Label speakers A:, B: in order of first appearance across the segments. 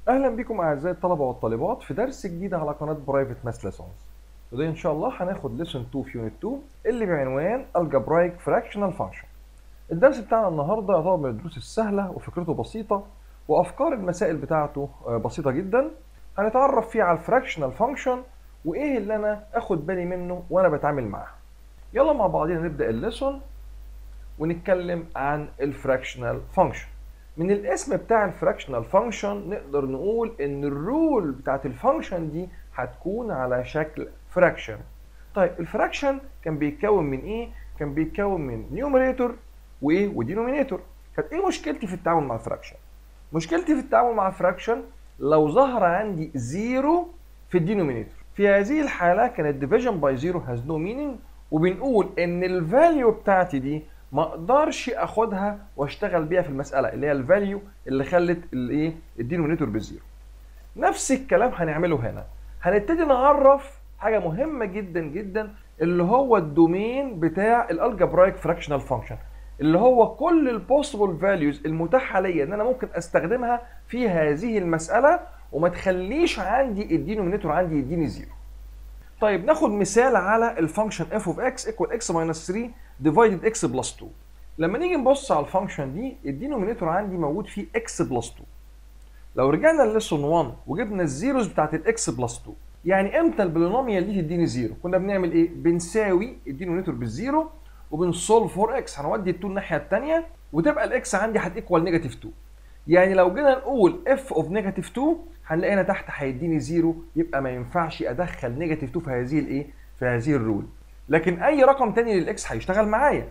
A: اهلا بكم اعزائي الطلبه والطالبات في درس جديد على قناه برايفت ماس ليسونز وده ان شاء الله هناخد ليسون 2 في يونت 2 اللي بعنوان الجبرايك فراكشنال فانكشن الدرس بتاعنا النهارده يعتبر من الدروس السهله وفكرته بسيطه وافكار المسائل بتاعته آه، بسيطه جدا هنتعرف فيه على الفراكشنال فانكشن وايه اللي انا اخد بالي منه وانا بتعامل معاه يلا مع بعضينا نبدا الليسون ونتكلم عن الفراكشنال فانكشن من الاسم بتاع الفراكشنال فانكشن نقدر نقول ان الرول بتاعت الفانكشن دي هتكون على شكل فراكشن طيب الفراكشن كان بيتكون من ايه كان بيتكون من نيوميريتور وايه ودينومينيتور كانت ايه مشكلتي في التعامل مع الفراكشن مشكلتي في التعامل مع الفراكشن لو ظهر عندي زيرو في الدينومينيتور في هذه الحاله كان الديفيجن باي زيرو هاز نو مينينج وبنقول ان الفاليو بتاعتي دي ما اقدرش اخدها واشتغل بيها في المساله اللي هي الفاليو اللي خلت الايه الدينومينيتور بزيرو نفس الكلام هنعمله هنا هنبتدي نعرف حاجه مهمه جدا جدا اللي هو الدومين بتاع الالجبرايك فراكشنال فانكشن اللي هو كل البوسيبل فاليوز المتاحه ليا ان انا ممكن استخدمها في هذه المساله وما تخليش عندي الدينومينيتور عندي يديني زيرو طيب ناخد مثال على الفانكشن f of x equal x minus 3 divided x plus 2 لما نيجي نبص على الفانكشن دي الدينومينيتور عندي موجود فيه x plus 2 لو رجعنا لليسون 1 وجبنا الزيروز بتاعت الاكس بلس 2 يعني امتى البولينوميال دي تديني زيرو كنا بنعمل ايه بنساوي الدينومينيتور بالزيرو وبنسولف فور اكس هنودي ال 2 الناحيه الثانيه وتبقى الاكس عندي هتيكوال نيجاتيف 2 يعني لو جينا نقول اف اوف نيجاتيف 2 هنلاقي هنا تحت هيديني زيرو يبقى ما ينفعش ادخل نيجاتيف 2 في هذه الايه في هذه الرول لكن اي رقم تاني للاكس هيشتغل معايا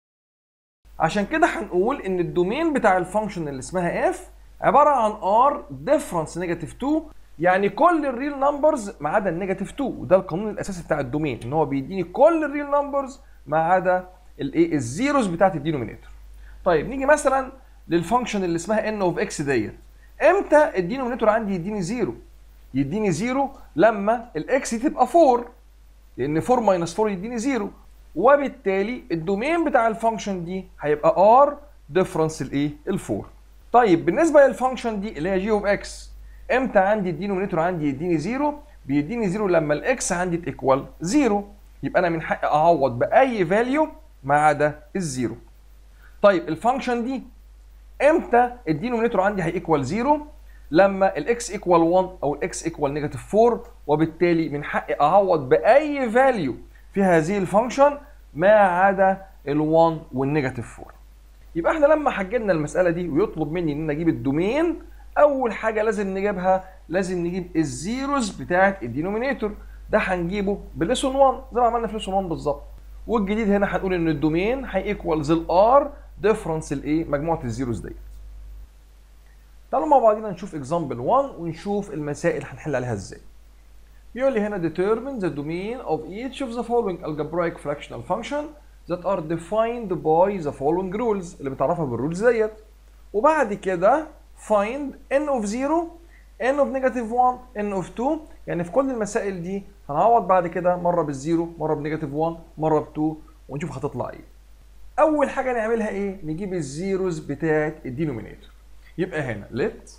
A: عشان كده هنقول ان الدومين بتاع الفانكشن اللي اسمها اف عباره عن ار ديفرنس نيجاتيف 2 يعني كل الريل نمبرز ما عدا النيجاتيف 2 وده القانون الاساسي بتاع الدومين ان هو بيديني كل الريل نمبرز ما عدا الايه الزيروز بتاعت الدينومينيتور طيب نيجي مثلا للفانكشن اللي اسمها ان اوف اكس ديت امتى الدينومينيتور عندي يديني زيرو يديني زيرو لما الاكس دي تبقى 4 لان 4 ماينس 4 يديني زيرو وبالتالي الدومين بتاع الفانكشن دي هيبقى ار ديفرنس الايه ال4 طيب بالنسبه للفانكشن دي اللي هي جي اوف اكس امتى عندي الدينومينيتور عندي يديني زيرو بيديني زيرو لما الاكس عندي تيكوال زيرو يبقى انا من حقي اعوض باي فاليو ما عدا الزيرو طيب الفانكشن دي امتى الدينومينيتور عندي هيكوال زيرو لما الاكس ايكوال 1 او الاكس ايكوال نيجاتيف 4 وبالتالي من حقي اعوض باي فاليو في هذه الفانكشن ما عدا ال1 والنيجاتيف 4 يبقى احنا لما حججنا المساله دي ويطلب مني ان انا اجيب الدومين اول حاجه لازم نجيبها لازم نجيب الزيروز بتاعه الدينومينيتور ده هنجيبه بليسون 1 زي ما عملنا في ليسون 1 بالظبط والجديد هنا هنقول ان الدومين هيكوالز الار ديفرنس الايه مجموعه الزيروز ديت تعالوا مع بعضينا نشوف اكزامبل 1 ونشوف المسائل هنحل عليها ازاي بيقول لي هنا determine the domain of each of the following algebraic fractional function that are defined by the following rules اللي بتعرفها بالرولز ديت وبعد كده find n of 0 n of negative 1 n of 2 يعني في كل المسائل دي هنعوض بعد كده مره بالزيرو مره بنيجاتيف 1 مره ب 2 ونشوف هتطلع ايه اول حاجه نعملها ايه نجيب الزيروز بتاعه الدينومينيتور يبقى هنا let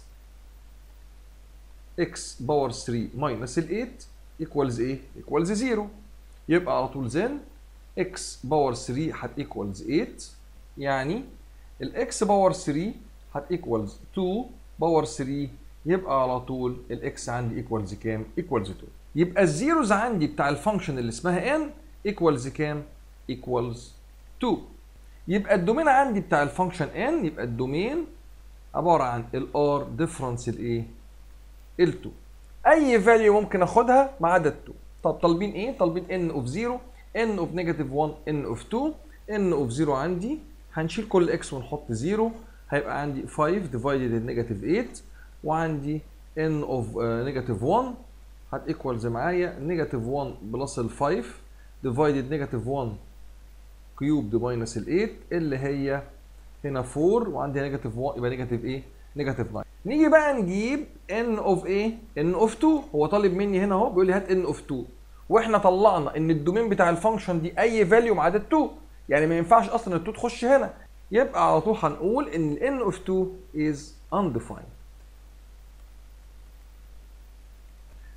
A: x باور 3 minus ال 8 equals ايه equals 0 يبقى على طول then x باور 3 هت equals 8 يعني الاكس باور 3 هت equals 2 باور 3 يبقى على طول الاكس عندي equals كام equals 2 يبقى الزيروز عندي بتاع الفانكشن اللي اسمها n equals كام equals 2 يبقى الدومين عندي بتاع الفانكشن n يبقى الدومين عباره عن الار ديفرنس الايه ال2 اي فاليو ممكن اخدها ما عدا ال2 طب طالبين ايه طالبين n اوف 0 n اوف نيجاتيف 1 n اوف 2 n اوف 0 عندي هنشيل كل اكس ونحط 0 هيبقى عندي 5 ديفايدد النيجاتيف 8 وعندي n اوف نيجاتيف 1 هت ايكوالز معايا نيجاتيف 1 بلس ال 5 ديفايدد نيجاتيف 1 كيوبد ماينس ال 8 اللي هي هنا 4 وعندي نيجاتيف 1 يبقى نيجاتيف ايه؟ نيجاتيف 9 نيجي بقى نجيب n اوف ايه؟ n اوف 2 هو طالب مني هنا اهو بيقول لي هات n اوف 2 واحنا طلعنا ان الدومين بتاع الفانكشن دي اي فاليو ما عدا 2 يعني ما ينفعش اصلا ال 2 تخش هنا يبقى على طول هنقول ان n اوف 2 is undefined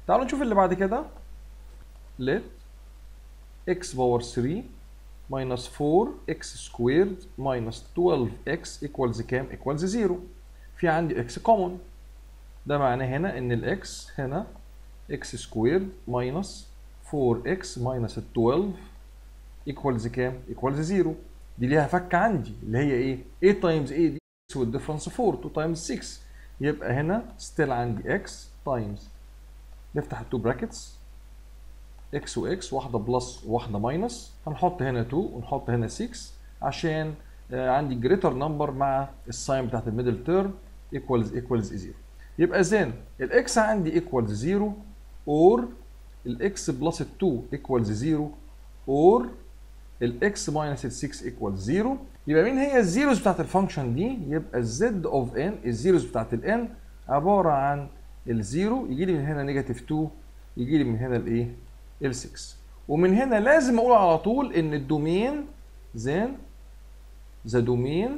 A: تعالوا نشوف اللي بعد كده let x باور 3 minus 4x squared minus 12x equals كام equals 0 في عندي x common ده معناه هنا ان الاكس هنا x squared minus 4x minus 12 equals كام equals 0 دي ليها فك عندي اللي هي ايه 8 times 8 دي والديفرنس 4 2 times 6 يبقى هنا ستيل عندي x times نفتح التو براكتس x و x واحده بلس وواحده ماينس هنحط هنا 2 ونحط هنا 6 عشان عندي جريتر نمبر مع الساين بتاعت الميدل تيرم ايكوالز ايكوالز 0 يبقى زين الاكس عندي ايكوالز 0 اور الاكس بلس 2 ايكوالز 0 اور الاكس ماينس 6 ايكوالز 0 يبقى مين هي الزيروز بتاعت الفانكشن دي يبقى الزد اوف ان الزيروز بتاعت الان عباره عن الزيرو يجي لي من هنا نيجاتيف 2 يجي لي من هنا الايه ال 6 ومن هنا لازم اقول على طول ان الدومين زين ذا دومين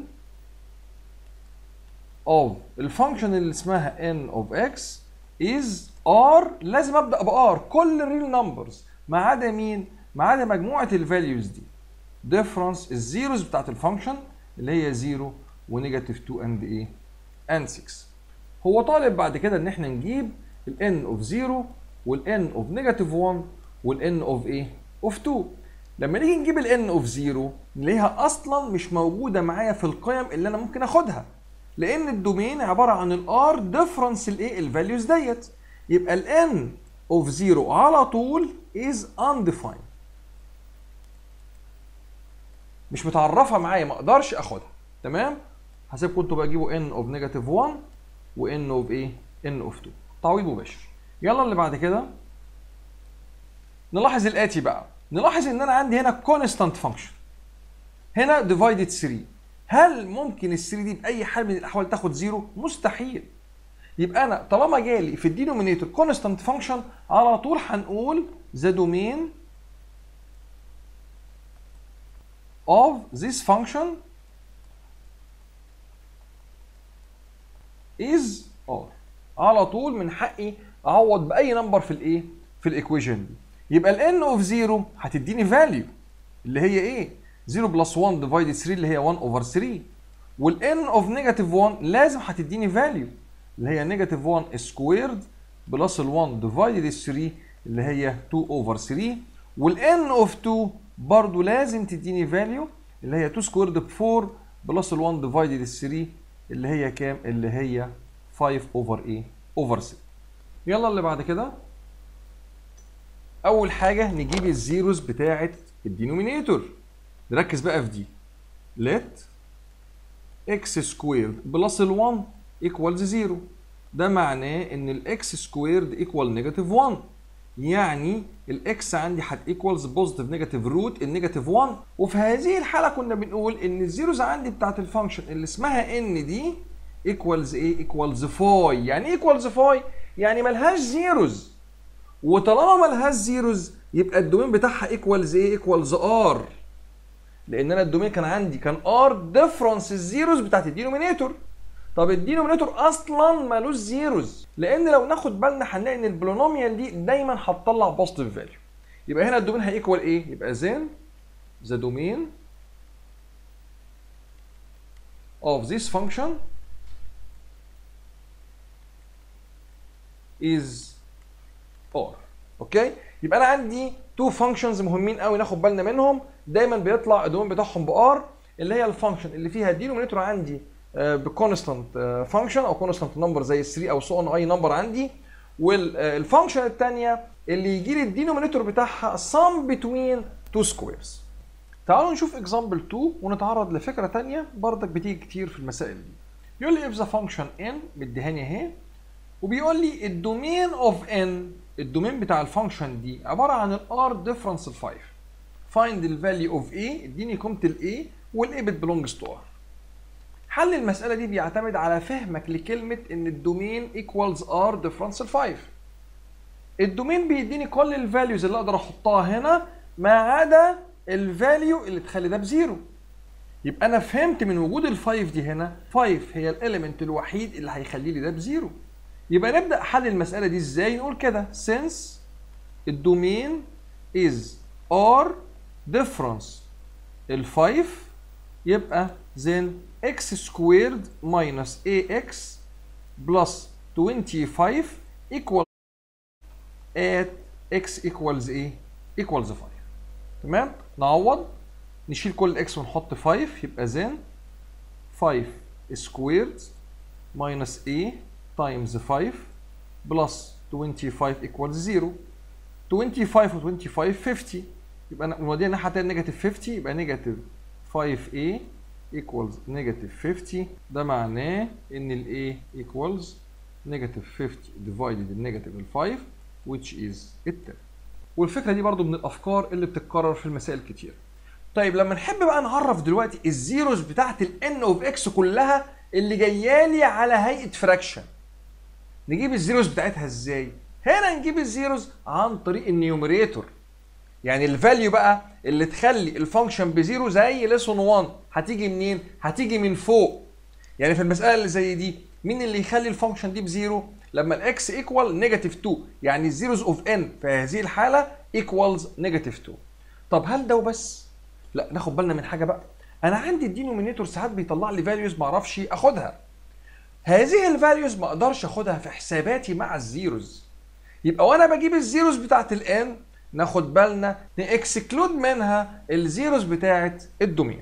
A: of الفانكشن اللي اسمها n of x is r لازم ابدا ب r كل الريل نمبرز ما عدا مين؟ ما عدا مجموعه الفاليوز دي difference الزيروز بتاعت الفانكشن اللي هي 0 ونيجاتيف 2 اند ايه؟ اند 6 هو طالب بعد كده ان احنا نجيب ال n of 0 وال n of نيجاتيف 1 وال n of ايه؟ of 2 لما نيجي نجيب ال n of 0 نلاقيها اصلا مش موجوده معايا في القيم اللي انا ممكن اخدها لان الدومين عباره عن الار ديفرنس الايه الفاليوز ديت يبقى ال n of 0 على طول is undefined مش متعرفه معايا ما اقدرش اخدها تمام هسيبكم انتوا بقى تجيبوا n of نيجاتيف 1 و n of ايه n of 2 تعويض مباشر يلا اللي بعد كده نلاحظ الاتي بقى نلاحظ ان انا عندي هنا كونستانت فانكشن هنا ديفايدد 3 هل ممكن ال 3 دي باي حال من الاحوال تاخد زيرو مستحيل يبقى انا طالما جالي في الدينومينيتور كونستانت فانكشن على طول هنقول ذا دومين of this function is r على طول من حقي اعوض باي نمبر في الايه في الايكويشن دي يبقى ال n of 0 هتديني فاليو اللي هي ايه 0 بلس 1 ديفايدد 3 اللي هي 1 اوفر 3 وال n of نيجاتيف 1 لازم هتديني فاليو اللي هي نيجاتيف 1 سكويرد بلس ال 1 ديفايدد 3 اللي هي 2 اوفر 3 وال n of 2 برضو لازم تديني فاليو اللي هي 2 سكويرد ب 4 بلس ال 1 ديفايدد 3 اللي هي كام؟ اللي هي 5 اوفر ايه؟ اوفر 6 يلا اللي بعد كده اول حاجه نجيب الزيروز بتاعه الدينومينيتور نركز بقى في دي let x سكويرد بلس ال 1 ايكوالز 0 ده معناه ان الاكس سكويرد ايكوال نيجاتيف 1 يعني الاكس عندي هت ايكوالز بوزيتيف نيجاتيف روت النيجاتيف 1 وفي هذه الحاله كنا بنقول ان الزيروز عندي بتاعت الفانكشن اللي اسمها ان دي ايكوالز ايه ايكوالز فاي يعني ايه ايكوالز فاي يعني ملهاش زيروز وطالما ملهاش زيروز يبقى الدومين بتاعها ايكوالز ايه ايكوالز ار لان انا الدومين كان عندي كان ار ديفرنس الزيروز بتاعت الدينومينيتور طب الدينومينيتور اصلا مالوش زيروز لان لو ناخد بالنا هنلاقي ان البولينوميال دي دايما هتطلع بوزيتيف فاليو يبقى هنا الدومين هيكوال ايه يبقى زين ذا دومين of this function is r اوكي يبقى انا عندي تو فانكشنز مهمين قوي ناخد بالنا منهم دايما بيطلع الدومين بتاعهم بار اللي هي الفانكشن اللي فيها الدينومينيتور عندي بكونستانت فانكشن او كونستانت نمبر زي 3 او سو اي نمبر عندي والفانكشن الثانيه اللي يجي لي الدينومينيتور بتاعها sum between two squares تعالوا نشوف اكزامبل 2 ونتعرض لفكره ثانيه بردك بتيجي كتير في المسائل دي يقول لي if the function n مديهاني اهي وبيقول لي الدومين اوف n الدومين بتاع الفانكشن دي عباره عن الار ديفرنس ال 5 find the value of a اديني قيمه ال a وال a belongs to r حل المسألة دي بيعتمد على فهمك لكلمة إن الدومين equals R difference 5 الدومين بيديني كل الفاليوز اللي أقدر أحطها هنا ما عدا الفاليو اللي تخلي ده بزيرو يبقى أنا فهمت من وجود ال 5 دي هنا 5 هي الإليمنت الوحيد اللي هيخلي لي ده بزيرو يبقى نبدا حل المساله دي ازاي نقول كده since الدومين is r difference ال 5 يبقى then x squared minus ax plus 25 equal at x equals ايه equals 5 تمام نعوض نشيل كل x ونحط 5 يبقى then 5 squared minus a times 5 plus 25 equals 0 25 و 25 50 يبقى نوديها الناحيه الثانيه نيجاتيف 50 يبقى نيجاتيف 5a equals نيجاتيف 50 ده معناه ان ال a equals نيجاتيف 50 divided النيجاتيف 5 which is التر والفكره دي برضو من الافكار اللي بتتكرر في المسائل كتير طيب لما نحب بقى نعرف دلوقتي الزيروز بتاعت ال n اوف x كلها اللي جايه لي على هيئه فراكشن نجيب الزيروز بتاعتها ازاي هنا نجيب الزيروز عن طريق النيوميريتور يعني الفاليو بقى اللي تخلي الفانكشن بزيرو زي ليسون 1 هتيجي منين هتيجي من فوق يعني في المساله اللي زي دي مين اللي يخلي الفانكشن دي بزيرو لما الاكس ايكوال نيجاتيف 2 يعني الزيروز اوف ان في هذه الحاله ايكوالز نيجاتيف 2 طب هل ده وبس لا ناخد بالنا من حاجه بقى انا عندي الدينومينيتور ساعات بيطلع لي فاليوز ما اعرفش اخدها هذه الفاليوز ما اقدرش اخدها في حساباتي مع الزيروز يبقى وانا بجيب الزيروز بتاعت الان ناخد بالنا ناكسكلود منها الزيروز بتاعت الدومين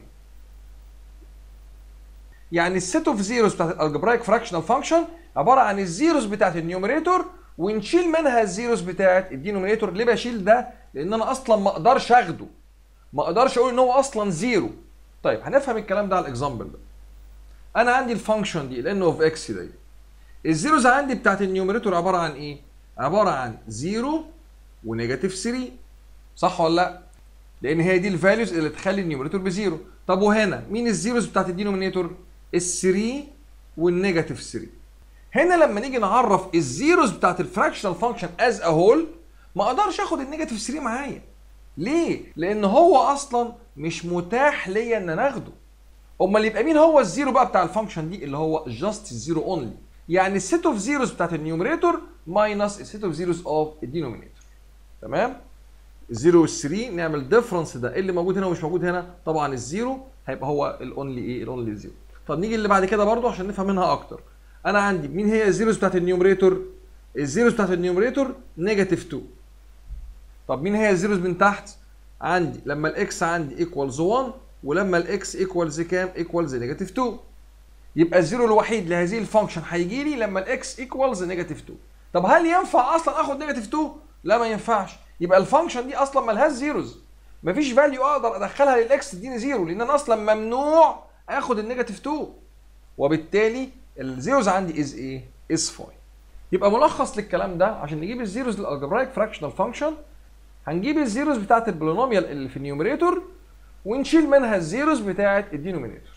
A: يعني السيت اوف زيروز بتاعت الالجبرايك فراكشنال فانكشن عباره عن الزيروز بتاعت النيوميريتور ونشيل منها الزيروز بتاعت الدينومينيتور ليه بشيل ده لان انا اصلا ما اقدرش اخده ما اقدرش اقول ان هو اصلا زيرو طيب هنفهم الكلام ده على الاكزامبل ده انا عندي الفانكشن دي الان اوف اكس دي الزيروز عندي بتاعت النيوميريتور عباره عن ايه عباره عن 0 ونيجاتيف 3 صح ولا لا لان هي دي الفاليوز اللي تخلي النيوميريتور بزيرو طب وهنا مين الزيروز بتاعت الدينومينيتور ال 3 والنيجاتيف 3 هنا لما نيجي نعرف الزيروز بتاعت الفراكشنال فانكشن از ا هول ما اقدرش اخد النيجاتيف 3 معايا ليه لان هو اصلا مش متاح ليا ان انا اخده امال يبقى مين هو الزيرو بقى بتاع الفانكشن دي اللي هو جاست الزيرو اونلي يعني السيت اوف زيروز بتاعت النيوميريتور ماينس السيت اوف زيروز اوف الدينومينيتور تمام 0 وال 3 نعمل ديفرنس ده اللي موجود هنا ومش موجود هنا طبعا الزيرو هيبقى هو الاونلي ايه الاونلي زيرو طب نيجي اللي بعد كده برضو عشان نفهم منها اكتر انا عندي مين هي الزيروز بتاعت النيوميريتور الزيروز بتاعت النيوميريتور نيجاتيف 2 طب مين هي الزيروز من تحت عندي لما الاكس عندي ايكوالز 1 ولما الاكس ايكوالز كام ايكوالز نيجاتيف 2 يبقى الزيرو الوحيد لهذه الفانكشن هيجي لي لما الاكس ايكوالز نيجاتيف 2 طب هل ينفع اصلا اخد نيجاتيف 2 لا ما ينفعش يبقى الفانكشن دي اصلا ملهاش زيروز مفيش فاليو اقدر ادخلها للاكس تديني زيرو لان انا اصلا ممنوع اخد النيجاتيف 2 وبالتالي الزيروز عندي از ايه از 5 يبقى ملخص للكلام ده عشان نجيب الزيروز للالجبرايك فراكشنال فانكشن هنجيب الزيروز بتاعت البولينوميال اللي في النيوميريتور ونشيل منها الزيروز بتاعت الدينومينيتور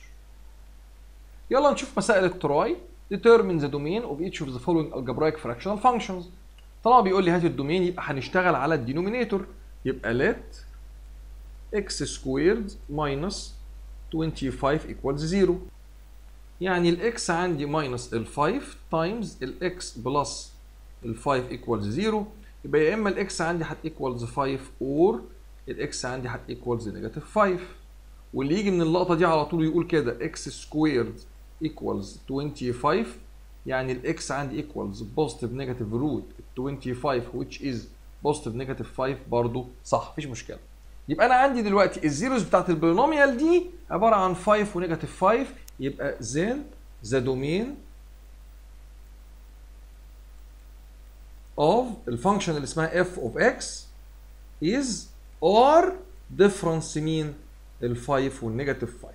A: يلا نشوف مسائل التراي determine the domain of each of the following algebraic fractional functions طالما بيقول لي هات الدومين يبقى هنشتغل على الدينومينيتور يبقى let x squared minus 25 equals 0 يعني الاكس عندي ماينس ال 5 تايمز الاكس بلس ال 5 equals 0 يبقى يا اما الاكس عندي هت equals 5 اور الاكس عندي هت equals نيجاتيف 5 واللي يجي من اللقطه دي على طول يقول كده اكس سكويرد equals 25 يعني الاكس عندي equals positive negative root 25 which is positive negative 5 برضو صح مفيش مشكله يبقى انا عندي دلوقتي الزيروز بتاعت البولينوميال دي عباره عن 5 ونيجاتيف 5 يبقى then the domain of الفانكشن اللي اسمها f of x is r difference مين ال 5 والنيجاتيف 5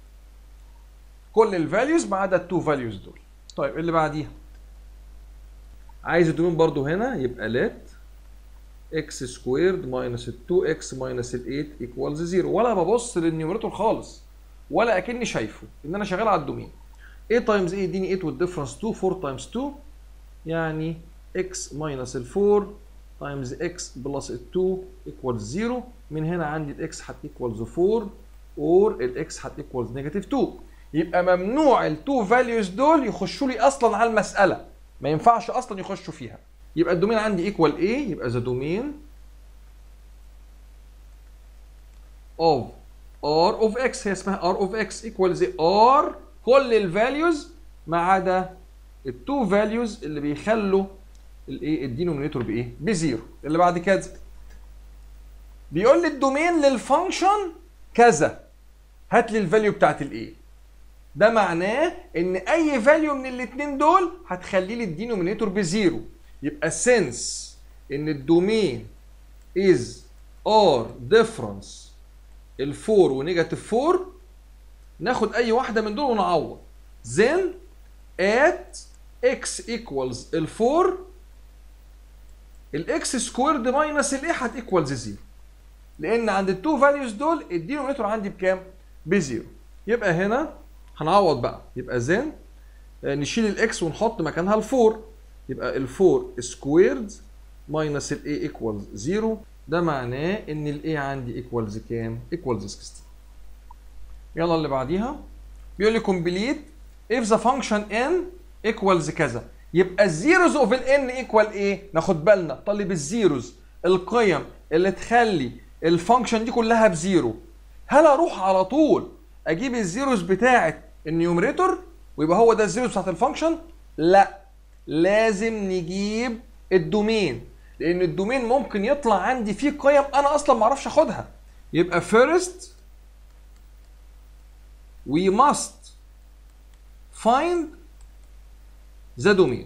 A: كل الفاليوز ما عدا التو فاليوز دول طيب اللي بعديها عايز الدومين برضو هنا يبقى let x سكويرد ماينس ال 2x ماينس ال 8 ايكوالز 0 ولا ببص للنيوميريتور خالص ولا اكني شايفه ان انا شغال على الدومين 8 تايمز 8 يديني 8 والديفرنس 2 4 تايمز 2 يعني x ماينس ال 4 تايمز x بلس ال 2 ايكوالز 0 من هنا عندي الاكس هت ايكوالز 4 اور الاكس هت ايكوالز نيجاتيف 2 يبقى ممنوع التو فاليوز دول يخشوا لي اصلا على المساله ما ينفعش اصلا يخشوا فيها يبقى الدومين عندي ايكوال ايه يبقى ذا دومين of r of x هي اسمها r of x equals r كل الفاليوز ما عدا التو فاليوز اللي بيخلوا الايه الدينومينيتور بايه؟ بزيرو اللي بعد كده بيقول لي الدومين للفانكشن كذا هات لي الفاليو بتاعت الايه ده معناه ان اي فاليو من الاثنين دول هتخلي لي الدينومينيتور بزيرو يبقى سنس ان الدومين از ار ديفرنس ال4 ونيجاتيف 4 ناخد اي واحده من دول ونعوض then at x equals ال4 الاكس سكويرد ماينس الايه هتيكوالز زيرو لان عند التو فاليوز دول الدينومينيتور عندي بكام؟ بزيرو يبقى هنا هنعوض بقى يبقى زين نشيل الاكس ونحط مكانها الفور يبقى الفور سكويرد ماينس الاي ايكوالز زيرو ده معناه ان الاي عندي ايكوالز كام؟ ايكوالز 16 يلا اللي بعديها بيقول لي كومبليت if the function n equals كذا يبقى الزيروز اوف الان ايكوال ايه؟ ناخد بالنا طالب الزيروز القيم اللي تخلي الفانكشن دي كلها بزيرو هل اروح على طول اجيب الزيروز بتاعه النيومريتور ويبقى هو ده الزيروز بتاعت الفانكشن؟ لا لازم نجيب الدومين لان الدومين ممكن يطلع عندي فيه قيم انا اصلا ما اعرفش اخدها يبقى first we must find the domain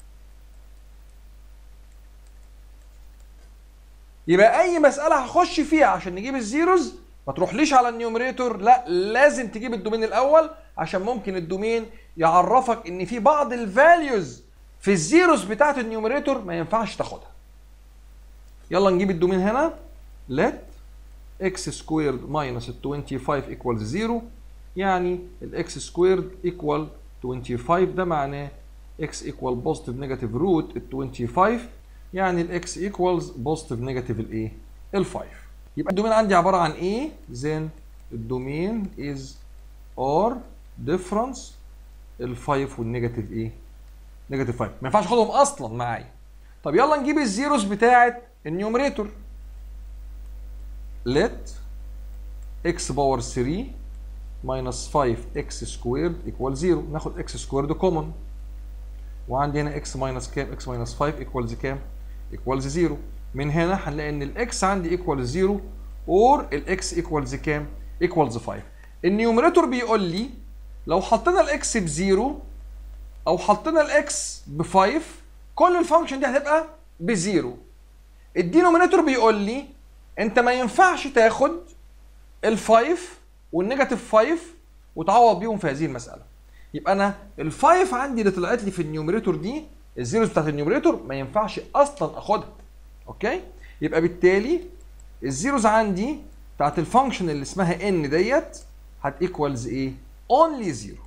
A: يبقى اي مساله هخش فيها عشان نجيب الزيروز ما تروحليش على النيومريتور لا لازم تجيب الدومين الاول عشان ممكن الدومين يعرفك ان في بعض الفاليوز في الزيروز بتاعت النيومريتور ما ينفعش تاخدها يلا نجيب الدومين هنا let x squared minus 25 equals 0 يعني الاكس سكويرد ايكوال 25 ده معناه x equal positive negative root ال 25 يعني الاكس ايكوالز بوزيتيف نيجاتيف الايه؟ ال 5 يبقى الدومين عندي عباره عن ايه؟ then الدومين is r difference ال 5 والنيجاتيف ايه؟ نيجاتيف 5 ما ينفعش اخدهم اصلا معايا طب يلا نجيب الزيروز بتاعه النيومريتور let x باور 3 minus 5x سكويرد equal 0 ناخد x سكويرد كومن وعندي هنا x minus كام x minus 5 equals كام equals 0 من هنا هنلاقي ان الاكس عندي equals 0 اور الاكس equals كام equals 5 النيومريتور بيقول لي لو حطينا الاكس بزيرو او حطينا الاكس ب 5 كل الفانكشن دي هتبقى بزيرو الدينومينيتور بيقول لي انت ما ينفعش تاخد ال5 والنيجاتيف 5 وتعوض بيهم في هذه المساله يبقى انا ال5 عندي اللي طلعت لي في النيومريتور دي الزيروز بتاعت النيومريتور ما ينفعش اصلا اخدها اوكي يبقى بالتالي الزيروز عندي بتاعت الفانكشن اللي اسمها ان ديت هتيكوالز ايه اونلي زيرو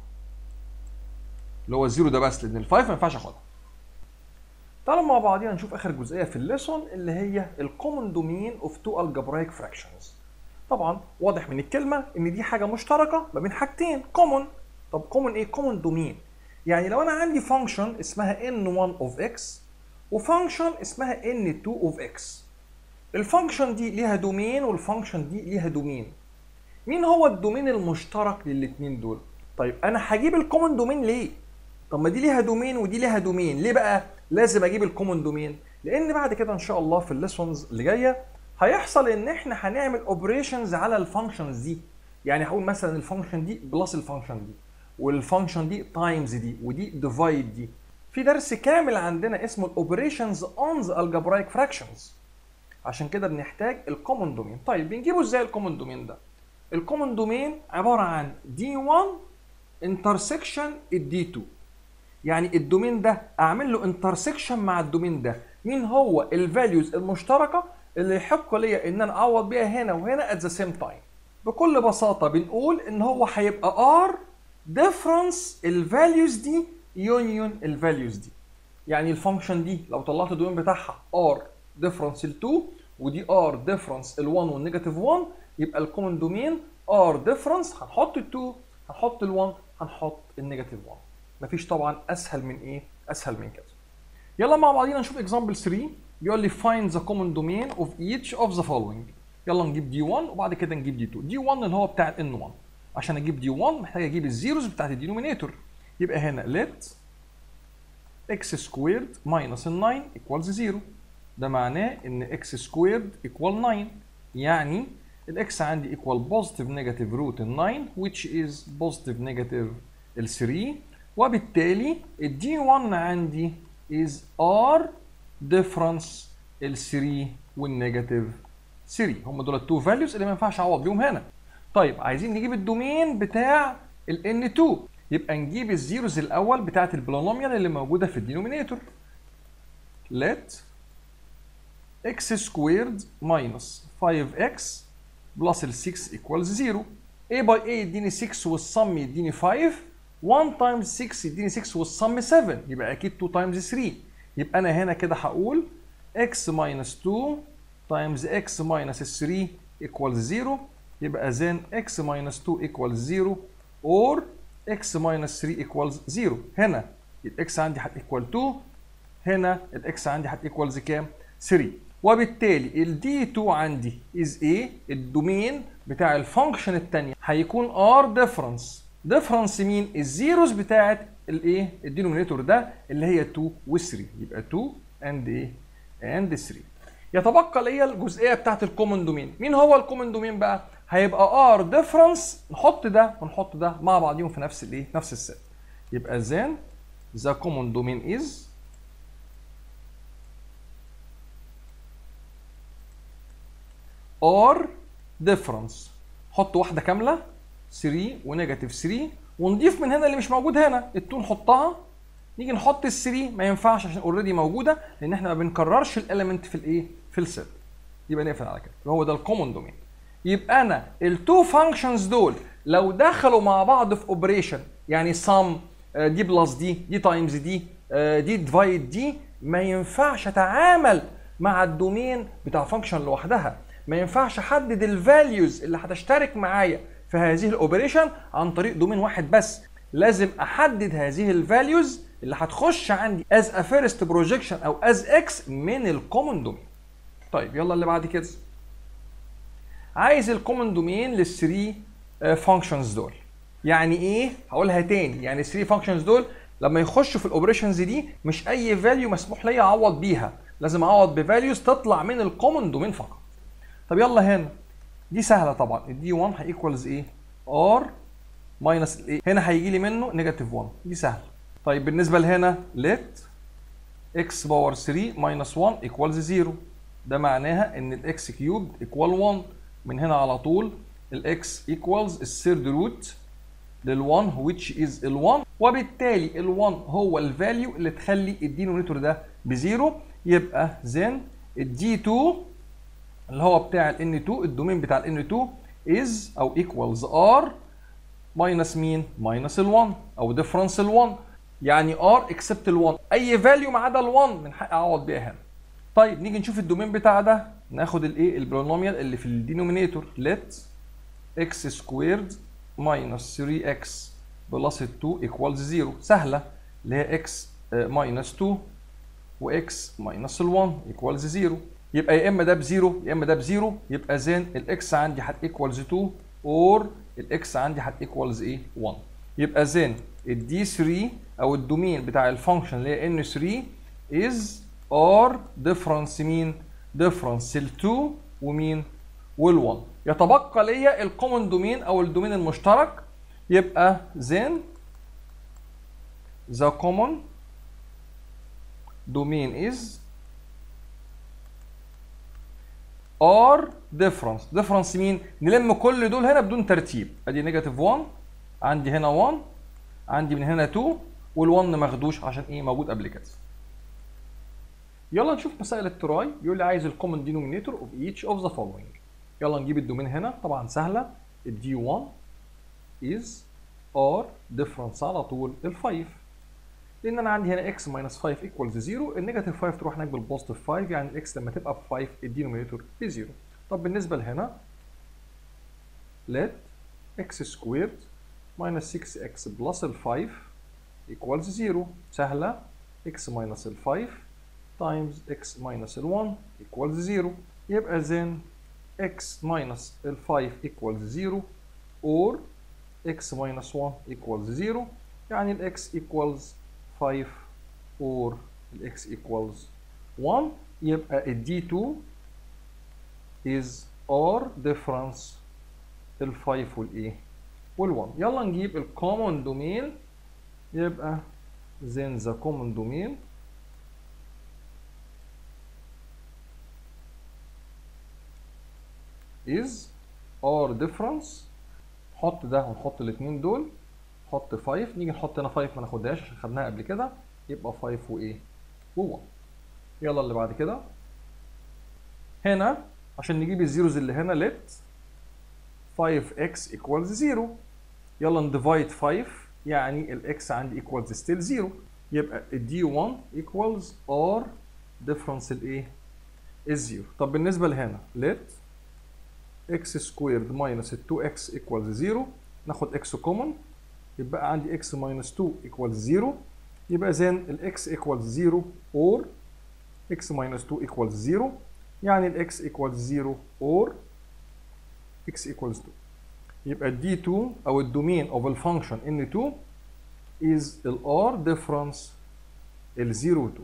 A: اللي هو الزيرو ده بس لان الفايف ما ينفعش اخدها تعالوا مع بعضينا نشوف اخر جزئيه في الليسون اللي هي الكومن دومين اوف تو الجبرايك فراكشنز طبعا واضح من الكلمه ان دي حاجه مشتركه ما بين حاجتين كومن طب كومن ايه كومن دومين يعني لو انا عندي فانكشن اسمها n1 of x وفانكشن اسمها n2 of x الفانكشن دي ليها دومين والفانكشن دي ليها دومين مين هو الدومين المشترك للاثنين دول طيب انا هجيب الكومن دومين ليه طب ما دي ليها دومين ودي ليها دومين ليه بقى لازم اجيب الكومن دومين لان بعد كده ان شاء الله في الليسونز اللي جايه هيحصل ان احنا هنعمل اوبريشنز على الفانكشنز دي يعني هقول مثلا الفانكشن دي بلس الفانكشن دي والفانكشن دي تايمز دي ودي ديفايد دي في درس كامل عندنا اسمه الاوبريشنز اون ذا الجبرايك فراكشنز عشان كده بنحتاج الكومن دومين طيب بنجيبه ازاي الكومن دومين ده الكومن دومين عباره عن دي 1 انترسكشن الدي 2 يعني الدومين ده اعمل له انترسكشن مع الدومين ده مين هو الفاليوز المشتركه اللي يحق ليا ان انا اعوض بيها هنا وهنا ات ذا سيم تايم بكل بساطه بنقول ان هو هيبقى ار ديفرنس الفاليوز دي يونيون الفاليوز دي يعني الفانكشن دي لو طلعت الدومين بتاعها ار ديفرنس ال2 ودي ار ديفرنس ال1 والنيجاتيف 1 يبقى الكومن دومين ار ديفرنس هنحط ال2 هنحط ال1 هنحط النيجاتيف 1 مفيش طبعا اسهل من ايه اسهل من كده يلا مع بعضينا نشوف اكزامبل 3 بيقول لي find the common domain of each of the following يلا نجيب دي 1 وبعد كده نجيب دي 2 دي 1 اللي هو بتاع ان 1 عشان اجيب دي 1 محتاج اجيب الزيروز بتاعت الدينومينيتور يبقى هنا let x squared minus 9 equals 0 ده معناه ان x squared equal 9 يعني الاكس عندي equal positive negative root 9 which is positive negative ال 3 وبالتالي ال d1 عندي is r difference ال 3 والنيجاتيف 3 هم دول التو فاليوز اللي ما ينفعش اعوض بيهم هنا طيب عايزين نجيب الدومين بتاع ال n2 يبقى نجيب الزيروز الاول بتاعت البولينوميال اللي موجوده في الدينومينيتور let x squared minus 5x plus ال 6 equals 0 a by a يديني 6 والصم يديني 5 1 times 6 يديني 6 والصم 7 يبقى اكيد 2 times 3 يبقى انا هنا كده هقول x minus 2 times x minus 3 equals 0 يبقى then x minus 2 equals 0 or x minus 3 equals 0 هنا الاكس عندي هتيكوال 2 هنا الاكس عندي هتيكوالز كام 3 وبالتالي ال d2 عندي is ايه الدومين بتاع الفانكشن الثانيه هيكون r difference difference مين الزيروز بتاعت الايه الدينومينيتور ده اللي هي 2 و 3 يبقى 2 and ايه and 3 يتبقى ليا الجزئيه بتاعت الكومن دومين مين هو الكومن دومين بقى هيبقى ار ديفرنس نحط ده ونحط ده مع بعضيهم في نفس الايه نفس الست يبقى then the common domain is or difference حط واحده كامله 3 ونيجاتيف 3 ونضيف من هنا اللي مش موجود هنا ال2 نحطها نيجي نحط ال3 ما ينفعش عشان اوريدي موجوده لان احنا ما بنكررش الاليمنت في الايه في السيت يبقى نقفل على كده هو ده الكومن دومين يبقى انا التو فانكشنز دول لو دخلوا مع بعض في اوبريشن يعني سم دي بلس دي دي تايمز دي دي ديفايد دي ما ينفعش اتعامل مع الدومين بتاع فانكشن لوحدها ما ينفعش احدد الفاليوز اللي هتشترك معايا في هذه الاوبريشن عن طريق دومين واحد بس لازم احدد هذه الفاليوز اللي هتخش عندي از ا فيرست بروجيكشن او از اكس من الكومن دومين طيب يلا اللي بعد كده عايز الكومن دومين للثري فانكشنز دول يعني ايه هقولها تاني يعني الثري فانكشنز دول لما يخشوا في الاوبريشنز دي مش اي فاليو مسموح لي اعوض بيها لازم اعوض بفاليوز تطلع من الكومن دومين فقط طب يلا هنا دي سهله طبعا الدي 1 هيكوالز ايه ار ماينس الايه هنا هيجي لي منه نيجاتيف 1 دي سهله طيب بالنسبه لهنا let x باور 3 ماينس 1 ايكوالز 0 ده معناها ان الاكس كيوب ايكوال 1 من هنا على طول الاكس ايكوالز الثيرد روت لل1 which is ال1 وبالتالي ال1 هو الفاليو اللي تخلي الدينومينيتور ده بزيرو يبقى then الدي 2 اللي هو بتاع ال n2 الدومين بتاع ال n2 is او equals r minus مين؟ minus ال1 او difference ال1 يعني r except ال1 اي فاليو ما عدا ال1 من حق اعوض بيها هنا طيب نيجي نشوف الدومين بتاع ده ناخد الايه البولينوميال اللي في الدينومينيتور let x squared minus 3x بلس 2 equals 0 سهله اللي هي x minus 2 و x minus 1 equals 0 يبقى يا اما ده بزيرو يا اما ده بزيرو يبقى زين الاكس عندي هت ايكوالز 2 اور الاكس عندي هت ايكوالز ايه 1 يبقى زين الدي 3 او الدومين بتاع الفانكشن اللي هي ان 3 از ار ديفرنس مين ديفرنس ال2 ومين وال1 يتبقى ليا الكومن دومين او الدومين المشترك يبقى زين the common domain is ار ديفرنس ديفرنس مين نلم كل دول هنا بدون ترتيب ادي نيجاتيف 1 عندي هنا 1 عندي من هنا 2 وال1 ما اخدوش عشان ايه موجود قبل كده يلا نشوف مسائل التراي بيقول لي عايز الكومن دينومينيتور اوف ايتش اوف ذا فولوينج يلا نجيب الدومين هنا طبعا سهله الدي 1 از ار ديفرنس على طول ال 5 لان انا عندي هنا x minus 5 equals 0 النيجاتيف 5 تروح هناك بالبوزيتيف 5 يعني الاكس لما تبقى ب 5 الدينومينيتور ب 0 طب بالنسبه لهنا let x squared minus 6x plus ال 5 equals 0 سهله x minus ال 5 times x minus ال 1 equals 0 يبقى then x minus ال 5 equals 0 or x minus 1 equals 0 يعني ال x equals 5 or ال x equals 1 يبقى ال d2 is r difference ال 5 والايه وال 1 يلا نجيب ال common domain يبقى then the common domain is r difference حط ده ونحط الاثنين دول حط 5 نيجي نحط هنا 5 ما ناخدهاش عشان خدناها قبل كده يبقى 5 وايه و1 يلا اللي بعد كده هنا عشان نجيب الزيروز اللي هنا let 5x equals 0 يلا نديفايد 5 يعني الاكس عندي equals still 0 يبقى الدي 1 equals r difference الايه الزيرو طب بالنسبه لهنا let x squared minus 2x equals 0 ناخد x common يبقى عندي x minus 2 equals 0 يبقى then ال x equals 0 or x minus 2 equals 0 يعني ال x equals 0 or x equals 2 يبقى ال d2 او الدومين of الفانكشن n2 is ال r difference ال 0 و 2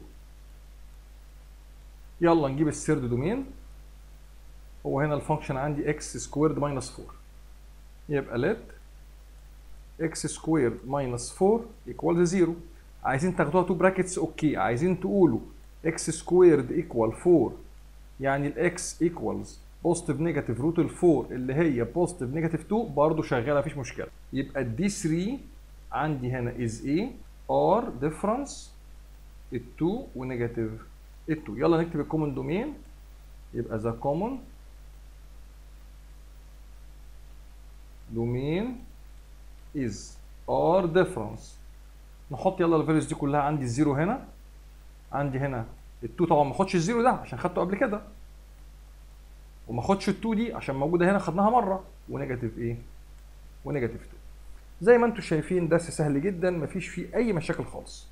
A: يلا نجيب الثيرد دومين هو هنا الفانكشن عندي x سكويرد ماينس 4 يبقى let x سكويرد ماينس 4 equals 0 عايزين تاخدوها تو براكتس اوكي عايزين تقولوا x سكويرد ايكوال 4 يعني الاكس ايكوالز بوزيتيف نيجاتيف روت ال 4 اللي هي بوزيتيف نيجاتيف 2 برضه شغاله مفيش مشكله يبقى الدي 3 عندي هنا از ايه ار ديفرنس ال 2 ونيجاتيف ال 2 يلا نكتب الكومن دومين يبقى ذا كومن دومين از ار ديفرنس نحط يلا الفاليوز دي كلها عندي الزيرو هنا عندي هنا ال2 طبعا ما اخدش الزيرو ده عشان خدته قبل كده وما اخدش ال2 دي عشان موجوده هنا خدناها مره ونيجاتيف ايه ونيجاتيف 2 زي ما انتم شايفين درس سهل جدا مفيش فيه اي مشاكل خالص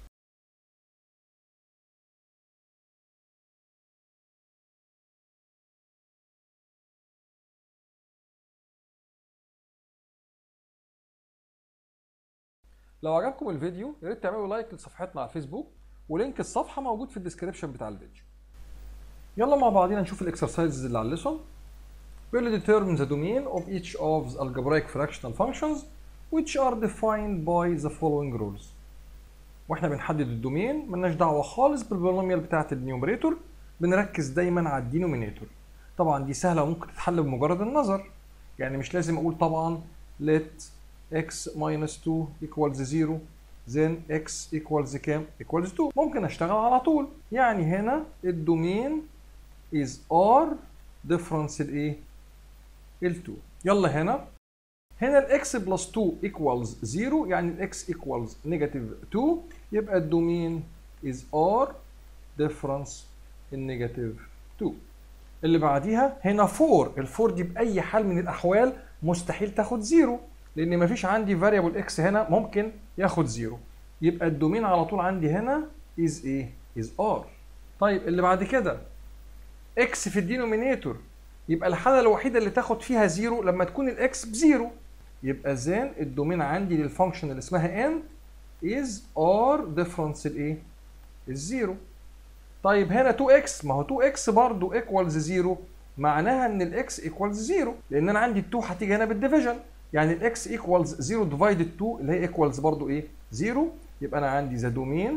A: لو عجبكم الفيديو يا ريت تعملوا لايك لصفحتنا على الفيسبوك ولينك الصفحه موجود في الديسكربشن بتاع الفيديو يلا مع بعضينا نشوف الاكسرسايزز اللي على الليسون بيقول لي determine the domain of each of the algebraic fractional functions which are defined by the following rules واحنا بنحدد الدومين ملناش دعوه خالص بالبولينوميال بتاعه النيومريتور بنركز دايما على الدينومينيتور طبعا دي سهله وممكن تتحل بمجرد النظر يعني مش لازم اقول طبعا let x minus 2 equals 0 then x equals كام؟ equals 2 ممكن اشتغل على طول يعني هنا الدومين is r difference الايه؟ ال 2 يلا هنا هنا الاكس بلس 2 equals 0 يعني الاكس equals negative 2 يبقى الدومين is r difference النيجاتيف 2 اللي بعديها هنا 4 ال 4 دي باي حال من الاحوال مستحيل تاخد 0 لان مفيش عندي فاريبل اكس هنا ممكن ياخد 0 يبقى الدومين على طول عندي هنا is ايه is r طيب اللي بعد كده اكس في الدينومينيتور يبقى الحاله الوحيده اللي تاخد فيها 0 لما تكون الاكس بزيرو يبقى زين الدومين عندي للفانكشن اللي اسمها n is r difference الايه الزيرو طيب هنا 2x ما هو 2x برضه equals 0 معناها ان الاكس equals 0 لان انا عندي 2 هتيجي هنا بالديفيجن يعني الاكس equals 0 divided 2 اللي هي equals برضه ايه 0 يبقى انا عندي the domain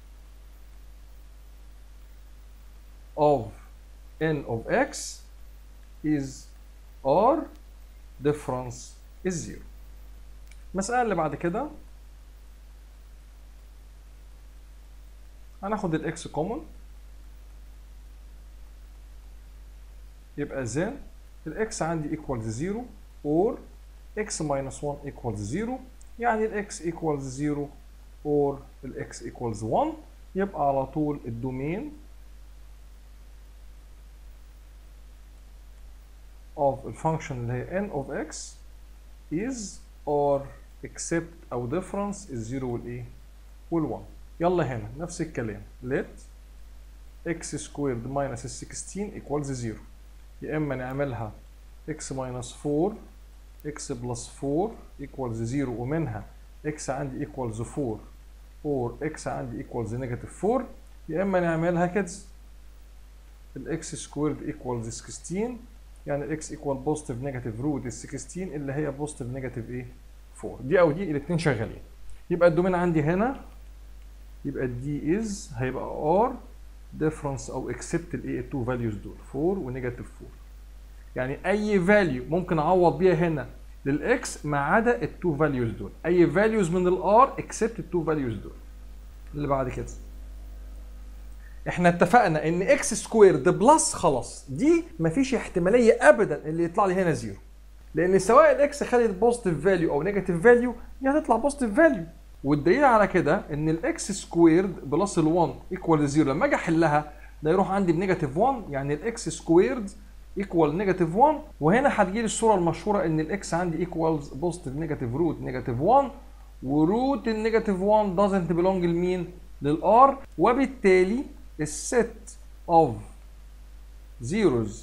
A: of n of x is r difference is 0 المسألة اللي بعد كده هناخد الاكس كومن يبقى then الاكس عندي equals 0 or x minus 1 equals 0 يعني الاكس equals 0 or الاكس equals 1 يبقى على طول الدومين of الفانكشن اللي هي n of x is or except او difference is 0 والايه وال1 يلا هنا نفس الكلام let x سكويرد ماينس ال 16 ايكوالز 0 يا اما نعملها x ماينس 4 x بلس 4 ايكوالز 0 ومنها x عندي ايكوالز 4 اور x عندي ايكوالز نيجاتيف 4 يا اما نعملها كده الاكس سكويرد ايكوالز 16 يعني الاكس ايكوال بوزيتيف نيجاتيف روت ال 16 اللي هي بوزيتيف نيجاتيف ايه 4 دي او دي الاثنين شغالين يبقى الدومين عندي هنا يبقى الدي از هيبقى ار ديفرنس او اكسبت الايه التو فاليوز دول 4 ونيجاتيف 4 يعني اي فاليو ممكن اعوض بيها هنا للاكس ما عدا التو فاليوز دول اي فاليوز من الار اكسبت التو فاليوز دول اللي بعد كده احنا اتفقنا ان اكس سكويرد بلس خلاص دي مفيش احتماليه ابدا اللي يطلع لي هنا زيرو لان سواء الاكس خدت بوزيتيف فاليو او نيجاتيف فاليو دي هتطلع بوزيتيف فاليو والدليل على كده ان الاكس سكويرد بلس ال1 ايكوال 0 لما اجي احلها ده يروح عندي بنيجاتيف 1 يعني الاكس سكويرد ايكوال نيجاتيف 1 وهنا هتجي لي الصوره المشهوره ان الاكس عندي ايكوالز بوزيتيف نيجاتيف روت نيجاتيف 1 وروت النيجاتيف 1 doesn't belong لمين؟ للار وبالتالي الست of zeros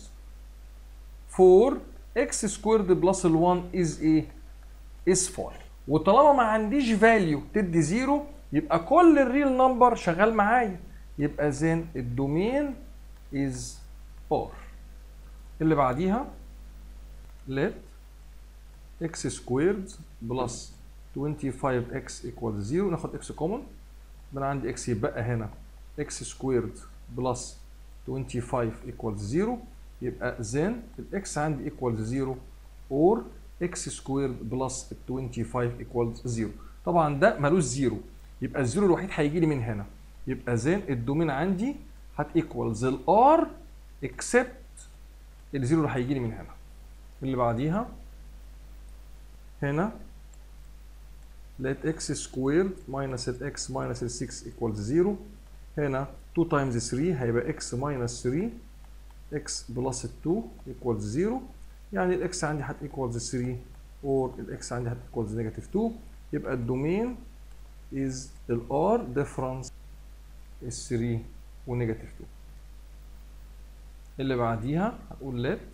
A: for x squared plus ال1 is ايه؟ is 4 وطالما ما عنديش فاليو تدي زيرو يبقى كل الريل نمبر شغال معايا يبقى زين الدومين is or اللي بعديها let x squared plus 25x equals 0 ناخد x common يبقى انا عندي x يبقى هنا x squared plus 25 equals 0 يبقى then الاكس عندي equals 0 or x squared plus 25 equals 0 طبعا ده ملوش زيرو يبقى الزيرو الوحيد هيجي لي من هنا يبقى then الدومين عندي هت equals الار except الزيرو اللي هيجي لي من هنا اللي بعديها هنا let x squared minus ال x minus ال 6 equals 0 هنا 2 times 3 هيبقى x minus 3 x plus 2 equals 0 يعني ال x عندي هت equals 3 or ال x عندي هت equals negative 2 يبقى الدومين is ال r difference is 3 و negative 2 اللي بعديها هنقول let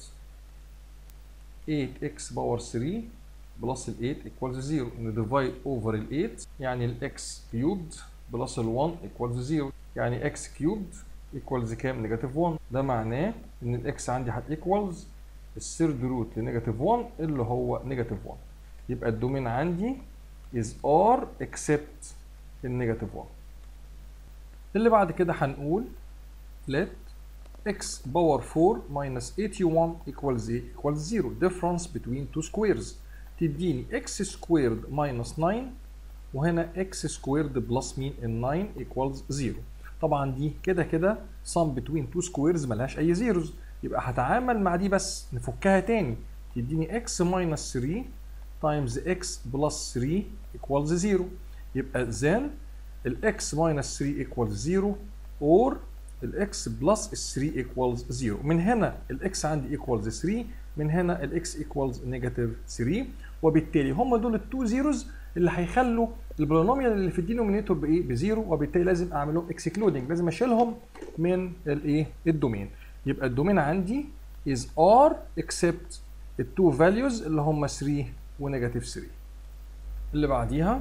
A: 8x power 3 بلس ال 8 equals 0 ان divide over ال 8 يعني ال x cubed بلس ال 1 equals 0 يعني x cubed equals كام؟ نيجاتيف 1 ده معناه ان الاكس عندي هت equals الثيرد روت لنيجاتيف 1 اللي هو نيجاتيف 1 يبقى الدومين عندي is r except النيجاتيف 1 اللي بعد كده هنقول let x power 4 minus 81 equals ايه؟ equals 0 difference between two squares تديني x squared minus 9 وهنا x squared plus مين ال 9 equals 0 طبعا دي كده كده sum between two squares ملهاش اي zeros يبقى هتعامل مع دي بس نفكها تاني تديني x minus 3 times x plus 3 equals 0 يبقى then ال x minus 3 equals 0 or ال x plus 3 equals 0 من هنا ال x عندي equals 3 من هنا ال x equals negative 3 وبالتالي هم دول التو زيروز اللي هيخلوا البولينوميال اللي في الدينومينيتور بايه؟ بزيرو وبالتالي لازم اعمل لهم اكسكلودنج لازم اشيلهم من الايه؟ الدومين يبقى الدومين عندي is r except التو فاليوز اللي هم 3 ونيجاتيف 3 اللي بعديها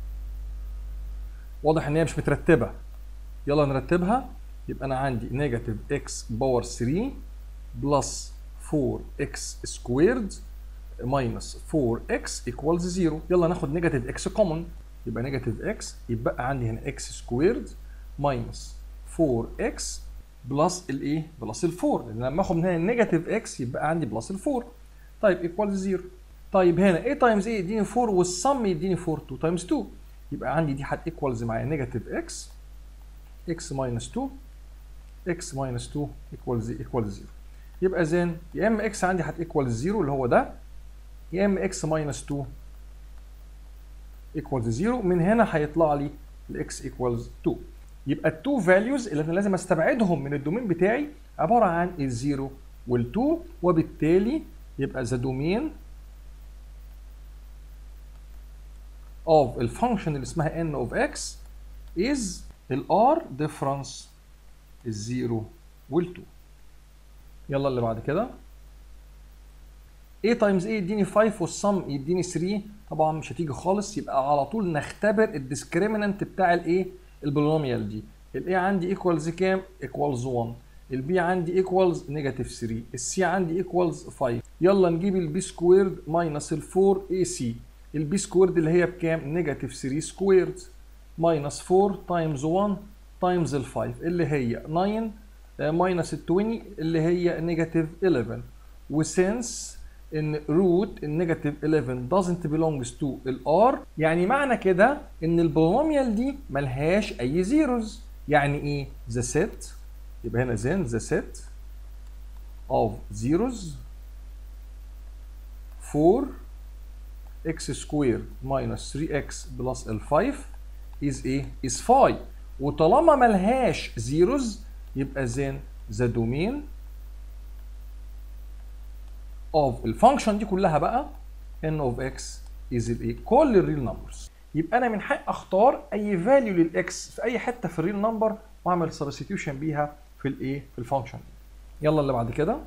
A: واضح ان هي مش مترتبه يلا نرتبها يبقى انا عندي نيجاتيف اكس باور 3 بلس 4x سكويرد minus 4x equals 0 يلا ناخد نيجاتيف x common يبقى نيجاتيف x يبقى عندي هنا x سكويرد minus 4x بلس الايه؟ بلس ال 4 لان لما اخد من هنا نيجاتيف x يبقى عندي بلس ال 4 طيب equals 0 طيب هنا a تايمز a يديني 4 والسم يديني 4 2 تايمز 2 يبقى عندي دي هت equals معايا نيجاتيف x x minus 2 x minus 2 equals equals 0 يبقى زين يا اما x عندي هت equals 0 اللي هو ده يا اما x minus 2 equals 0 من هنا هيطلع لي ال x equals 2 يبقى التو فاليوز اللي انا لازم استبعدهم من الدومين بتاعي عباره عن الزيرو وال2 وبالتالي يبقى the domain of الفانكشن اللي اسمها n of x is ال r difference الزيرو وال2 يلا اللي بعد كده a تايمز a يديني 5 والسم يديني 3 طبعا مش هتيجي خالص يبقى على طول نختبر الديسكريمننت بتاع الايه البولينوميال دي الاي عندي ايكوالز كام ايكوالز 1 البي عندي ايكوالز نيجاتيف 3 السي عندي ايكوالز 5 يلا نجيب البي سكويرد ماينس ال 4 اي سي البي سكويرد اللي هي بكام نيجاتيف 3 سكويرد ماينس 4 تايمز 1 تايمز ال 5 اللي هي 9 ماينس ال 20 اللي هي نيجاتيف 11 وسنس ان روت النيجاتيف 11 doesn't belongs to الار يعني معنى كده ان البولينوميال دي ملهاش اي زيروز يعني ايه the set يبقى هنا then the set of zeros for x squared minus 3x plus ال5 is ايه is phi وطالما ملهاش زيروز يبقى then the domain of الفانكشن دي كلها بقى n of x is الايه كل الريل نمبرز يبقى انا من حق اختار اي فاليو للاكس في اي حته في الريل نمبر واعمل سبستيوشن بيها في الايه في الفانكشن دي يلا اللي بعد كده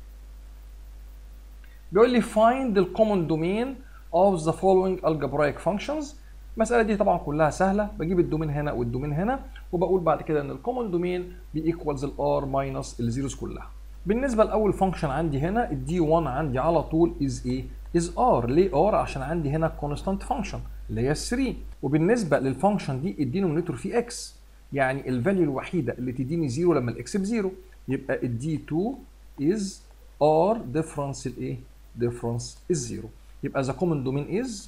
A: بيقول لي find the common domain of the following algebraic functions المسألة دي طبعا كلها سهلة بجيب الدومين هنا والدومين هنا وبقول بعد كده ان الكومن دومين بيكوالز الار ماينس الزيروز كلها بالنسبه لاول فانكشن عندي هنا الدي 1 عندي على طول از ايه از ار ليه ار عشان عندي هنا كونستانت فانكشن اللي هي 3 وبالنسبه للفانكشن دي الدينومينيتور فيه اكس يعني الفاليو الوحيده اللي تديني زيرو لما الاكس بزيرو يبقى الدي 2 از ار ديفرنس الايه ديفرنس الزيرو يبقى ذا كومن دومين از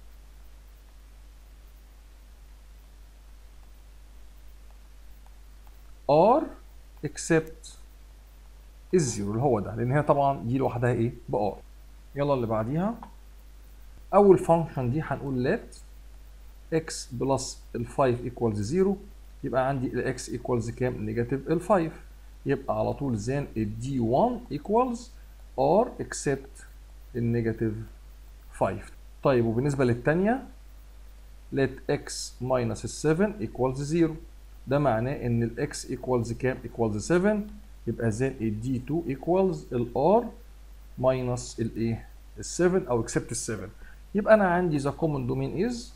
A: ار except الزيرو اللي هو ده لان هي طبعا دي لوحدها ايه بار يلا اللي بعديها اول فانكشن دي هنقول let x بلس ال 5 ايكوالز 0 يبقى عندي ال x ايكوالز كام نيجاتيف ال 5 يبقى على طول زين ال دي 1 ايكوالز r except النيجاتيف 5 طيب وبالنسبه للثانيه let x minus ال 7 equals 0 ده معناه ان ال x equals كام equals 7 يبقى زين ال d2 equals ال r minus الايه ال 7 او except ال 7 يبقى انا عندي the common domain is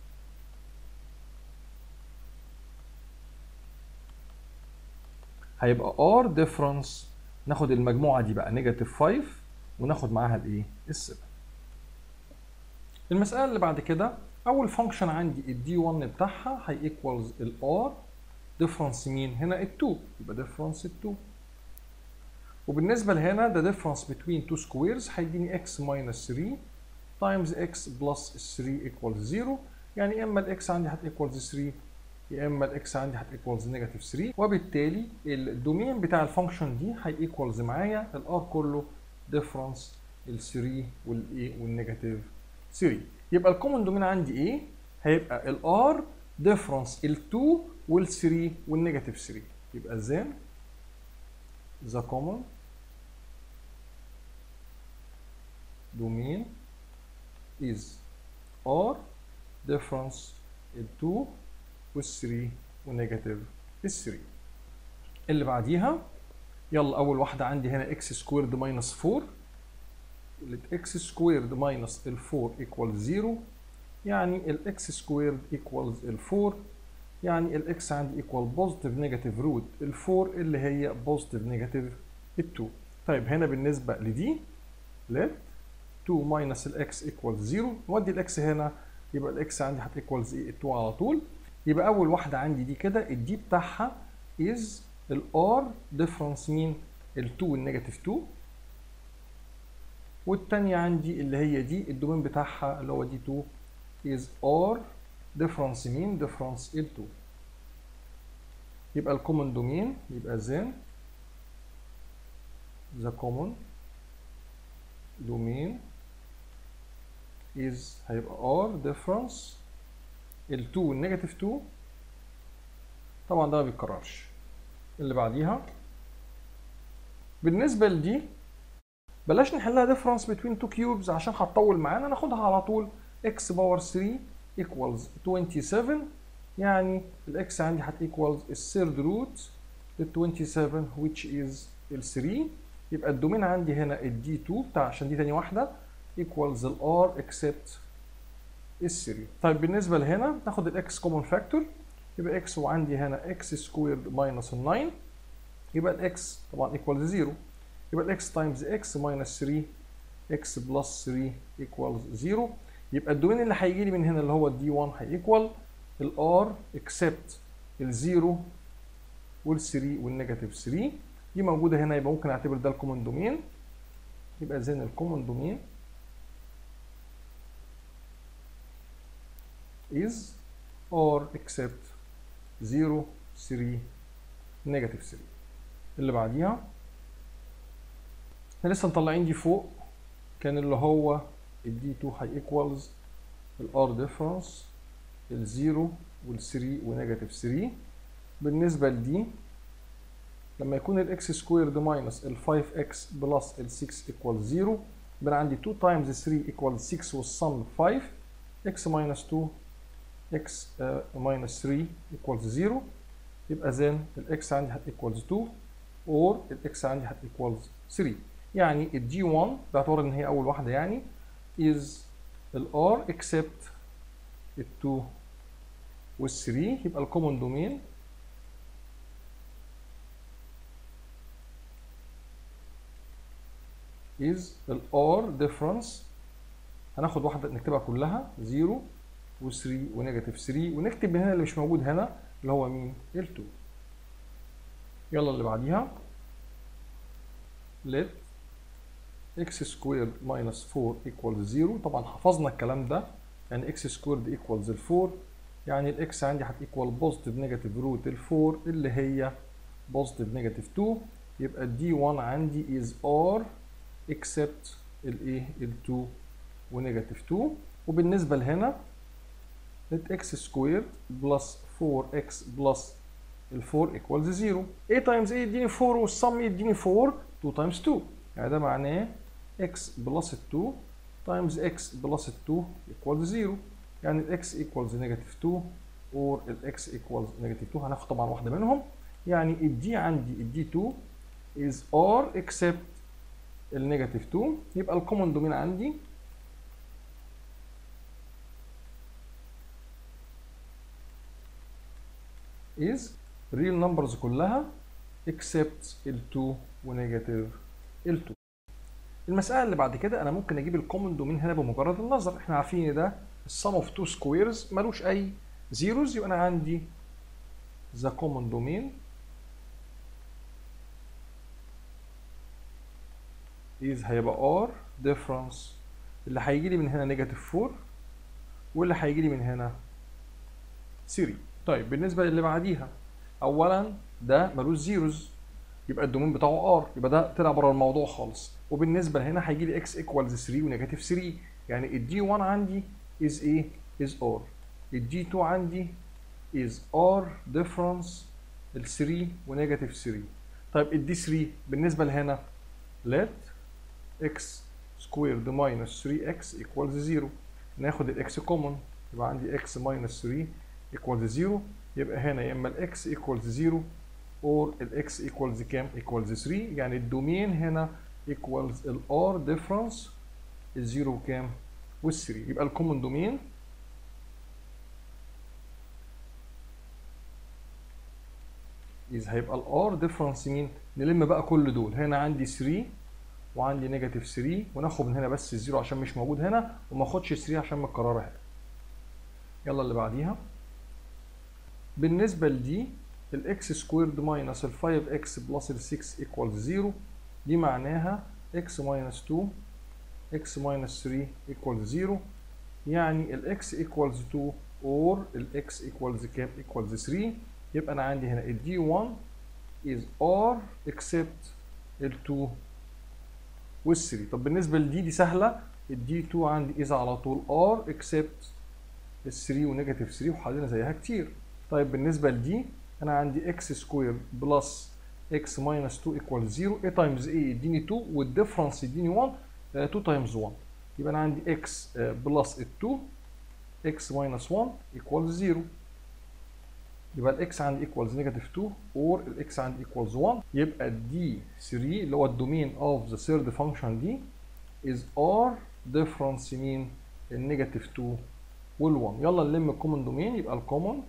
A: هيبقى r difference ناخد المجموعه دي بقى نيجاتيف 5 وناخد معاها الايه ال 7 المساله اللي بعد كده اول فانكشن عندي الدي 1 بتاعها هي ايكوالز الار ديفرنس مين هنا ال2 يبقى ديفرنس ال2 وبالنسبه لهنا ده ديفرنس بين تو سكويرز هيديني x ماينس 3 تايمز x بلس 3 ايكوالز 0 يعني يا اما الاكس عندي هتيكوالز 3 يا اما الاكس عندي هتيكوالز نيجاتيف 3 وبالتالي الدومين بتاع الفانكشن دي هيكوالز معايا الار كله ديفرنس ال 3 والايه والنيجاتيف 3 يبقى الكومن دومين عندي ايه؟ هيبقى الار ديفرنس ال 2 وال 3 والنيجاتيف 3 يبقى زين ذا كومن domain is r difference ال 2 وال 3 ونيجاتيف ال 3 اللي بعديها يلا اول واحده عندي هنا x سكويرد ماينس 4 x سكويرد ماينس ال 4 equals 0 يعني ال x سكويرد equals ال 4 يعني ال x عندي equal بوزيتيف نيجاتيف روت ال 4 اللي هي بوزيتيف نيجاتيف ال 2 طيب هنا بالنسبه لدي let 2 ماينس ال x equals 0 نودي ال x هنا يبقى ال x عندي هتيكوالز ايه 2 على طول يبقى اول واحده عندي دي كده الدي بتاعها is ال r difference مين ال 2 والنيجاتيف 2 والتانية عندي اللي هي دي الدومين بتاعها اللي هو دي 2 is r difference مين difference ال 2 يبقى الكومن دومين يبقى then the common domain is هيبقى r difference ال 2 والنيجاتيف 2 طبعا ده ما بيتكررش اللي بعديها بالنسبه لدي بلاش نحلها ديفرنس بين تو كيوبز عشان هتطول معانا ناخدها على طول x باور 3 equals 27 يعني الاكس عندي هتيكوالز الثيرد روت ال 27 which is ال 3 يبقى الدومين عندي هنا ال D2 بتاع عشان دي تاني واحدة equals ال R except ال 3 طيب بالنسبة لهنا ناخد ال X common factor يبقى X وعندي هنا X squared minus 9 يبقى ال X طبعا equals 0 يبقى ال X times X minus 3 X plus 3 equals 0 يبقى الدومين اللي هيجي لي من هنا اللي هو ال D1 هيكوال ال R except ال 0 وال 3 والنيجاتيف 3 دي موجودة هنا يبقى ممكن اعتبر ده الكومن دومين يبقى زين الكومن دومين is or except 0 3 نيجاتيف 3 اللي بعديها احنا لسه مطلعين دي فوق كان اللي هو ال D2 هي equals ال R difference ال 0 وال 3 ونيجاتيف 3 بالنسبة لدي لما يكون ال x squared minus ال 5x plus ال 6 equals 0 يبقى عندي 2 times 3 equals 6 والsum 5 x minus 2 x uh, minus 3 equals 0 يبقى then ال x عندي هت equals 2 or ال x عندي هت equals 3 يعني ال g1 باعتبار ان هي اول واحدة يعني is ال r except ال 2 وال 3 يبقى الكومن دومين is ال R difference هناخد واحدة نكتبها كلها 0 و3 ونيجاتيف 3 ونكتب هنا اللي مش موجود هنا اللي هو مين؟ ال 2 يلا اللي بعديها let x squared minus 4 equals 0 طبعا حفظنا الكلام ده يعني x squared equals ال 4 يعني ال x عندي هتيكوال بوزيتيف نيجاتيف روت ال 4 اللي هي بوزيتيف نيجاتيف 2 يبقى دي 1 عندي is r except الايه ال 2 ونيجاتيف 2 وبالنسبه لهنا let x squared plus 4x plus ال 4 equals 0 a times a يديني 4 والسم يديني 4 2 times 2 يعني ده معناه x plus 2 times x plus 2 equals 0 يعني ال x equals negative 2 or ال x equals negative 2 هناخد طبعا واحده منهم يعني ال d عندي ال d 2 is r except النيجاتيف 2 يبقى الكومن دومين عندي is real numbers كلها except ال 2 ونيجاتيف ال 2 المسألة اللي بعد كده أنا ممكن أجيب الكومن دومين هنا بمجرد النظر إحنا عارفين إن ده السم اوف تو سكويرز ملوش أي زيروز يبقى أنا عندي the common domain is هيبقى r difference اللي هيجي لي من هنا نيجاتيف 4 واللي هيجي لي من هنا 3 طيب بالنسبه للي بعديها اولا ده ملوش زيروز يبقى الدومين بتاعه r يبقى ده طلع بره الموضوع خالص وبالنسبه لهنا هيجي لي x equals 3 ونيجاتيف 3 يعني ال d1 عندي is ايه is r ال d2 عندي is r difference ال 3 ونيجاتيف 3 طيب ال d3 بالنسبه لهنا let x squared minus 3x equals 0 ناخد ال x common يبقى عندي x minus 3 equals 0 يبقى هنا يا اما ال x equals 0 or ال x equals كام equals 3 يعني الدومين هنا equals ال r difference ال 0 وكام وال 3 يبقى الكومن دومين is هيبقى ال r difference مين نلم بقى كل دول هنا عندي 3 وعندي نيجاتيف 3 وناخد من هنا بس الزيرو عشان مش موجود هنا وما اخدش 3 عشان متكرره هنا يلا اللي بعديها بالنسبه لدي الاكس سكويرد ماينس ال 5 بلس ال 6 ايكوال 0 دي معناها x ماينس 2 x ماينس 3 ايكوال 0 يعني الاكس ايكوالز 2 اور الاكس ايكوالز كام ايكوالز 3 يبقى انا عندي هنا ال دي 1 is r except ال 2 وال 3 طب بالنسبه لدي دي سهله الدي 2 عندي از على طول ار اكسبت ال 3 ونيجاتيف 3 وحلينا زيها كتير طيب بالنسبه لدي انا عندي اكس سكوير بلس اكس ماينس 2 ايكوال 0 اي تايمز اي يديني 2 والديفرنس يديني 1 2 تايمز 1 يبقى انا عندي اكس بلس ال 2 اكس ماينس 1 ايكوال 0 يبقى الاكس عندي ايكوالز نيجاتيف 2 اور الاكس عندي ايكوالز 1 يبقى دي 3 اللي هو الدومين اوف ذا ثيرد فانكشن دي از ار ديفرنس مين النيجاتيف 2 وال1 يلا نلم الكومن دومين يبقى الكومن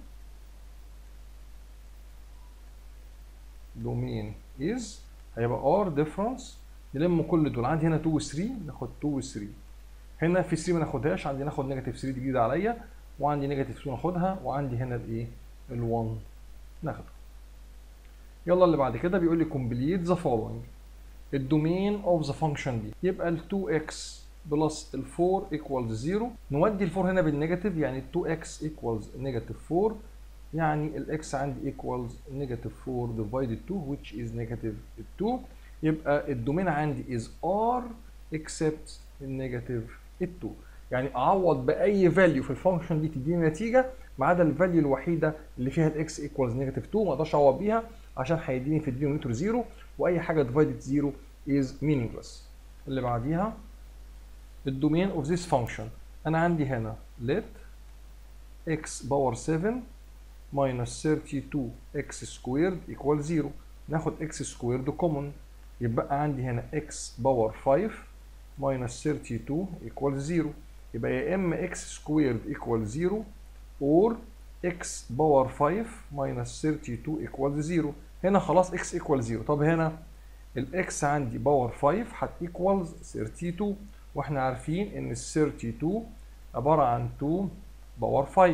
A: دومين از هيبقى ار ديفرنس نلم كل دول عندي هنا 2 و 3 ناخد 2 و 3 هنا في 3 ما ناخدهاش عندي ناخد نيجاتيف 3 دي جديده عليا وعندي نيجاتيف 2 ناخدها وعندي هنا الايه ال1 ناخده يلا اللي بعد كده بيقول لي complete the following الدومين of the function دي يبقى ال 2x بلس ال 4 equals 0 نودي ال 4 هنا بالنيجاتيف يعني 2x equals negative 4 يعني ال x عندي equals negative 4 divided 2 which is negative 2 يبقى الدومين عندي is r except النيجاتيف 2 يعني اعوض باي فاليو في الفانكشن دي تديني نتيجه ما عدا الفاليو الوحيده اللي فيها الاكس ايكوالز نيجاتيف 2 ما اقدرش اعوض بيها عشان هيديني في الدينومينيتور 0 واي حاجه ديفايدد 0 از meaningless اللي بعديها الدومين اوف ذيس فانكشن انا عندي هنا let x باور 7 minus 32 x squared equal 0 ناخد x squared كومن يبقى عندي هنا x باور 5 minus 32 equal 0 يبقى يا اما x squared equal 0 or x باور 5 minus 32 equal 0 هنا خلاص x equal 0 طب هنا الاكس عندي باور 5 هت equals 32 واحنا عارفين ان ال 32 عباره عن 2 باور 5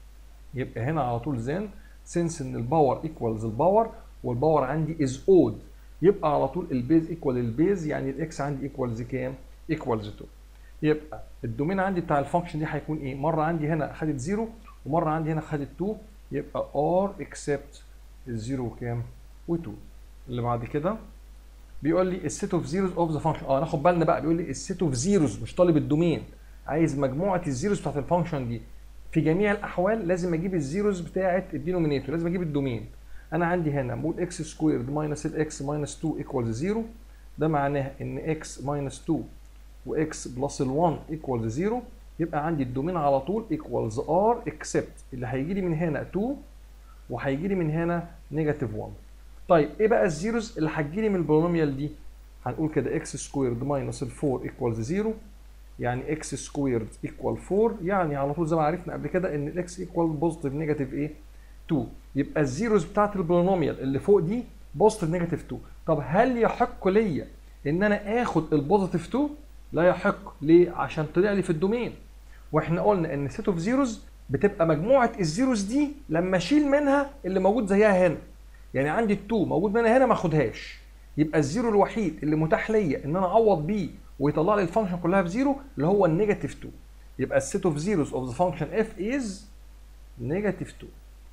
A: يبقى هنا على طول زين سنس ان الباور ايكوالز الباور والباور عندي از اود يبقى على طول البيز ايكوال البيز يعني الاكس عندي ايكوالز كام؟ ايكوالز 2 يبقى الدومين عندي بتاع الفانكشن دي هيكون ايه؟ مره عندي هنا خدت 0 ومره عندي هنا خدت 2 يبقى ار اكسبت الزيرو وكام؟ و2 اللي بعد كده بيقول لي السيت اوف زيروز اوف ذا فانكشن اه ناخد بالنا بقى بيقول لي السيت اوف زيروز مش طالب الدومين عايز مجموعه الزيروز بتاعت الفانكشن دي في جميع الاحوال لازم اجيب الزيروز بتاعه الدينومينيتور لازم اجيب الدومين انا عندي هنا بقول اكس سكويرد ماينس الاكس ماينس 2 ايكوالز 0 ده معناه ان اكس ماينس 2 واكس بلس ال1 ايكوالز 0 يبقى عندي الدومين على طول ايكوالز ار اكسبت اللي هيجي لي من هنا 2 وهيجي لي من هنا نيجاتيف 1 طيب ايه بقى الزيروز اللي هتجي لي من البولينوميال دي هنقول كده اكس سكويرد ماينس ال 4 ايكوالز 0 يعني اكس سكويرد ايكوال 4 يعني على طول زي ما عرفنا قبل كده ان الاكس ايكوال بوزيتيف نيجاتيف ايه 2 يبقى الزيروز بتاعت البولينوميال اللي فوق دي بوزيتيف نيجاتيف 2 طب هل يحق ليا ان انا اخد البوزيتيف 2 لا يحق ليه عشان طلع لي في الدومين واحنا قلنا ان سيت اوف زيروز بتبقى مجموعه الزيروز دي لما اشيل منها اللي موجود زيها هنا يعني عندي ال2 موجود منها هنا ما اخدهاش يبقى الزيرو الوحيد اللي متاح ليا ان انا اعوض بيه ويطلع لي الفانكشن كلها بزيرو اللي هو النيجاتيف 2 يبقى السيت اوف زيروز اوف ذا فانكشن اف از نيجاتيف 2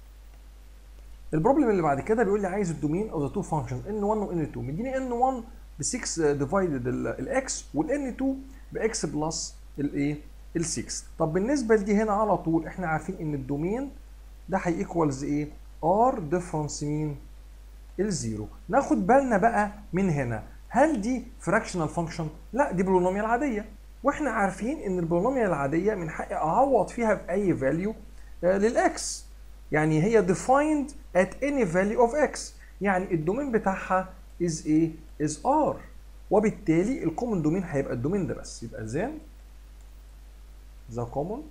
A: البروبلم اللي بعد كده بيقول لي عايز الدومين اوف ذا تو فانكشنز ان 1 وان 2 مديني ان 1 ب 6 ديفايدد الاكس والان 2 باكس بلس الايه ال 6 طب بالنسبه لدي هنا على طول احنا عارفين ان الدومين ده هيكوالز ايه ار ديفرنس مين الزيرو ناخد بالنا بقى من هنا هل دي فراكشنال فانكشن لا دي بولينوميال عاديه واحنا عارفين ان البولينوميال العاديه من حقي اعوض فيها باي فاليو للاكس يعني هي defined at any value of x يعني الدومين بتاعها is ايه is r وبالتالي الكومن دومين هيبقى الدومين ده بس يبقى then the common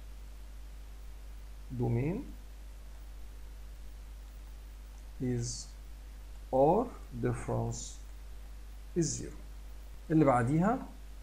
A: domain is r difference is zero اللي بعديها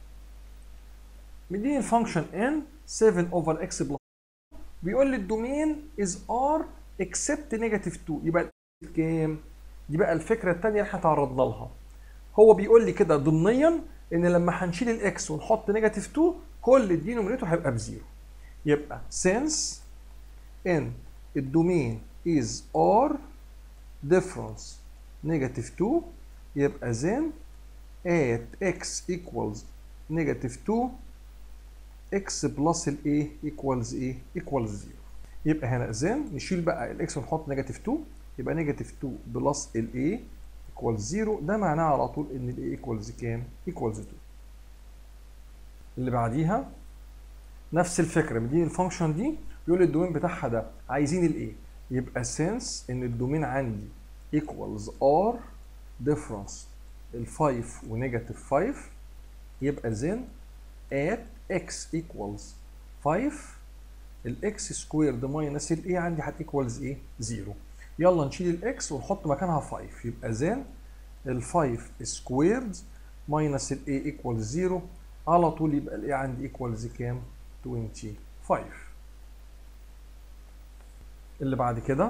A: مديني الفانكشن n 7 over x plus بيقول لي الدومين is r except negative 2 يبقى كام؟ دي بقى الفكره الثانيه اللي احنا تعرضنا لها هو بيقول لي كده ضمنيا ان لما هنشيل الاكس ونحط نيجاتيف 2 كل الدينومينيتور هيبقى بزيرو يبقى since ان الدومين is r difference negative 2 يبقى then at x equals negative 2 x بلس الايه equals ايه equals 0 يبقى هنا then نشيل بقى الاكس ونحط نيجاتيف 2 يبقى نيجاتيف 2 بلس الايه equals 0 ده معناه على طول ان الايه equals كام equals 2 اللي بعديها نفس الفكره مديني الفانكشن دي بيقول لي الدومين بتاعها ده عايزين الايه يبقى since ان الدومين عندي equals r difference ال 5 ونيجاتيف 5 يبقى then at x equals 5 الاكس سكويرد ماينس الاي عندي هتيكوالز ايه؟ 0 يلا نشيل الاكس ونحط مكانها 5 يبقى زين ال 5 سكويرد ماينس الاي ايكوالز 0 على طول يبقى الاي عندي ايكوالز كام؟ 25 اللي بعد كده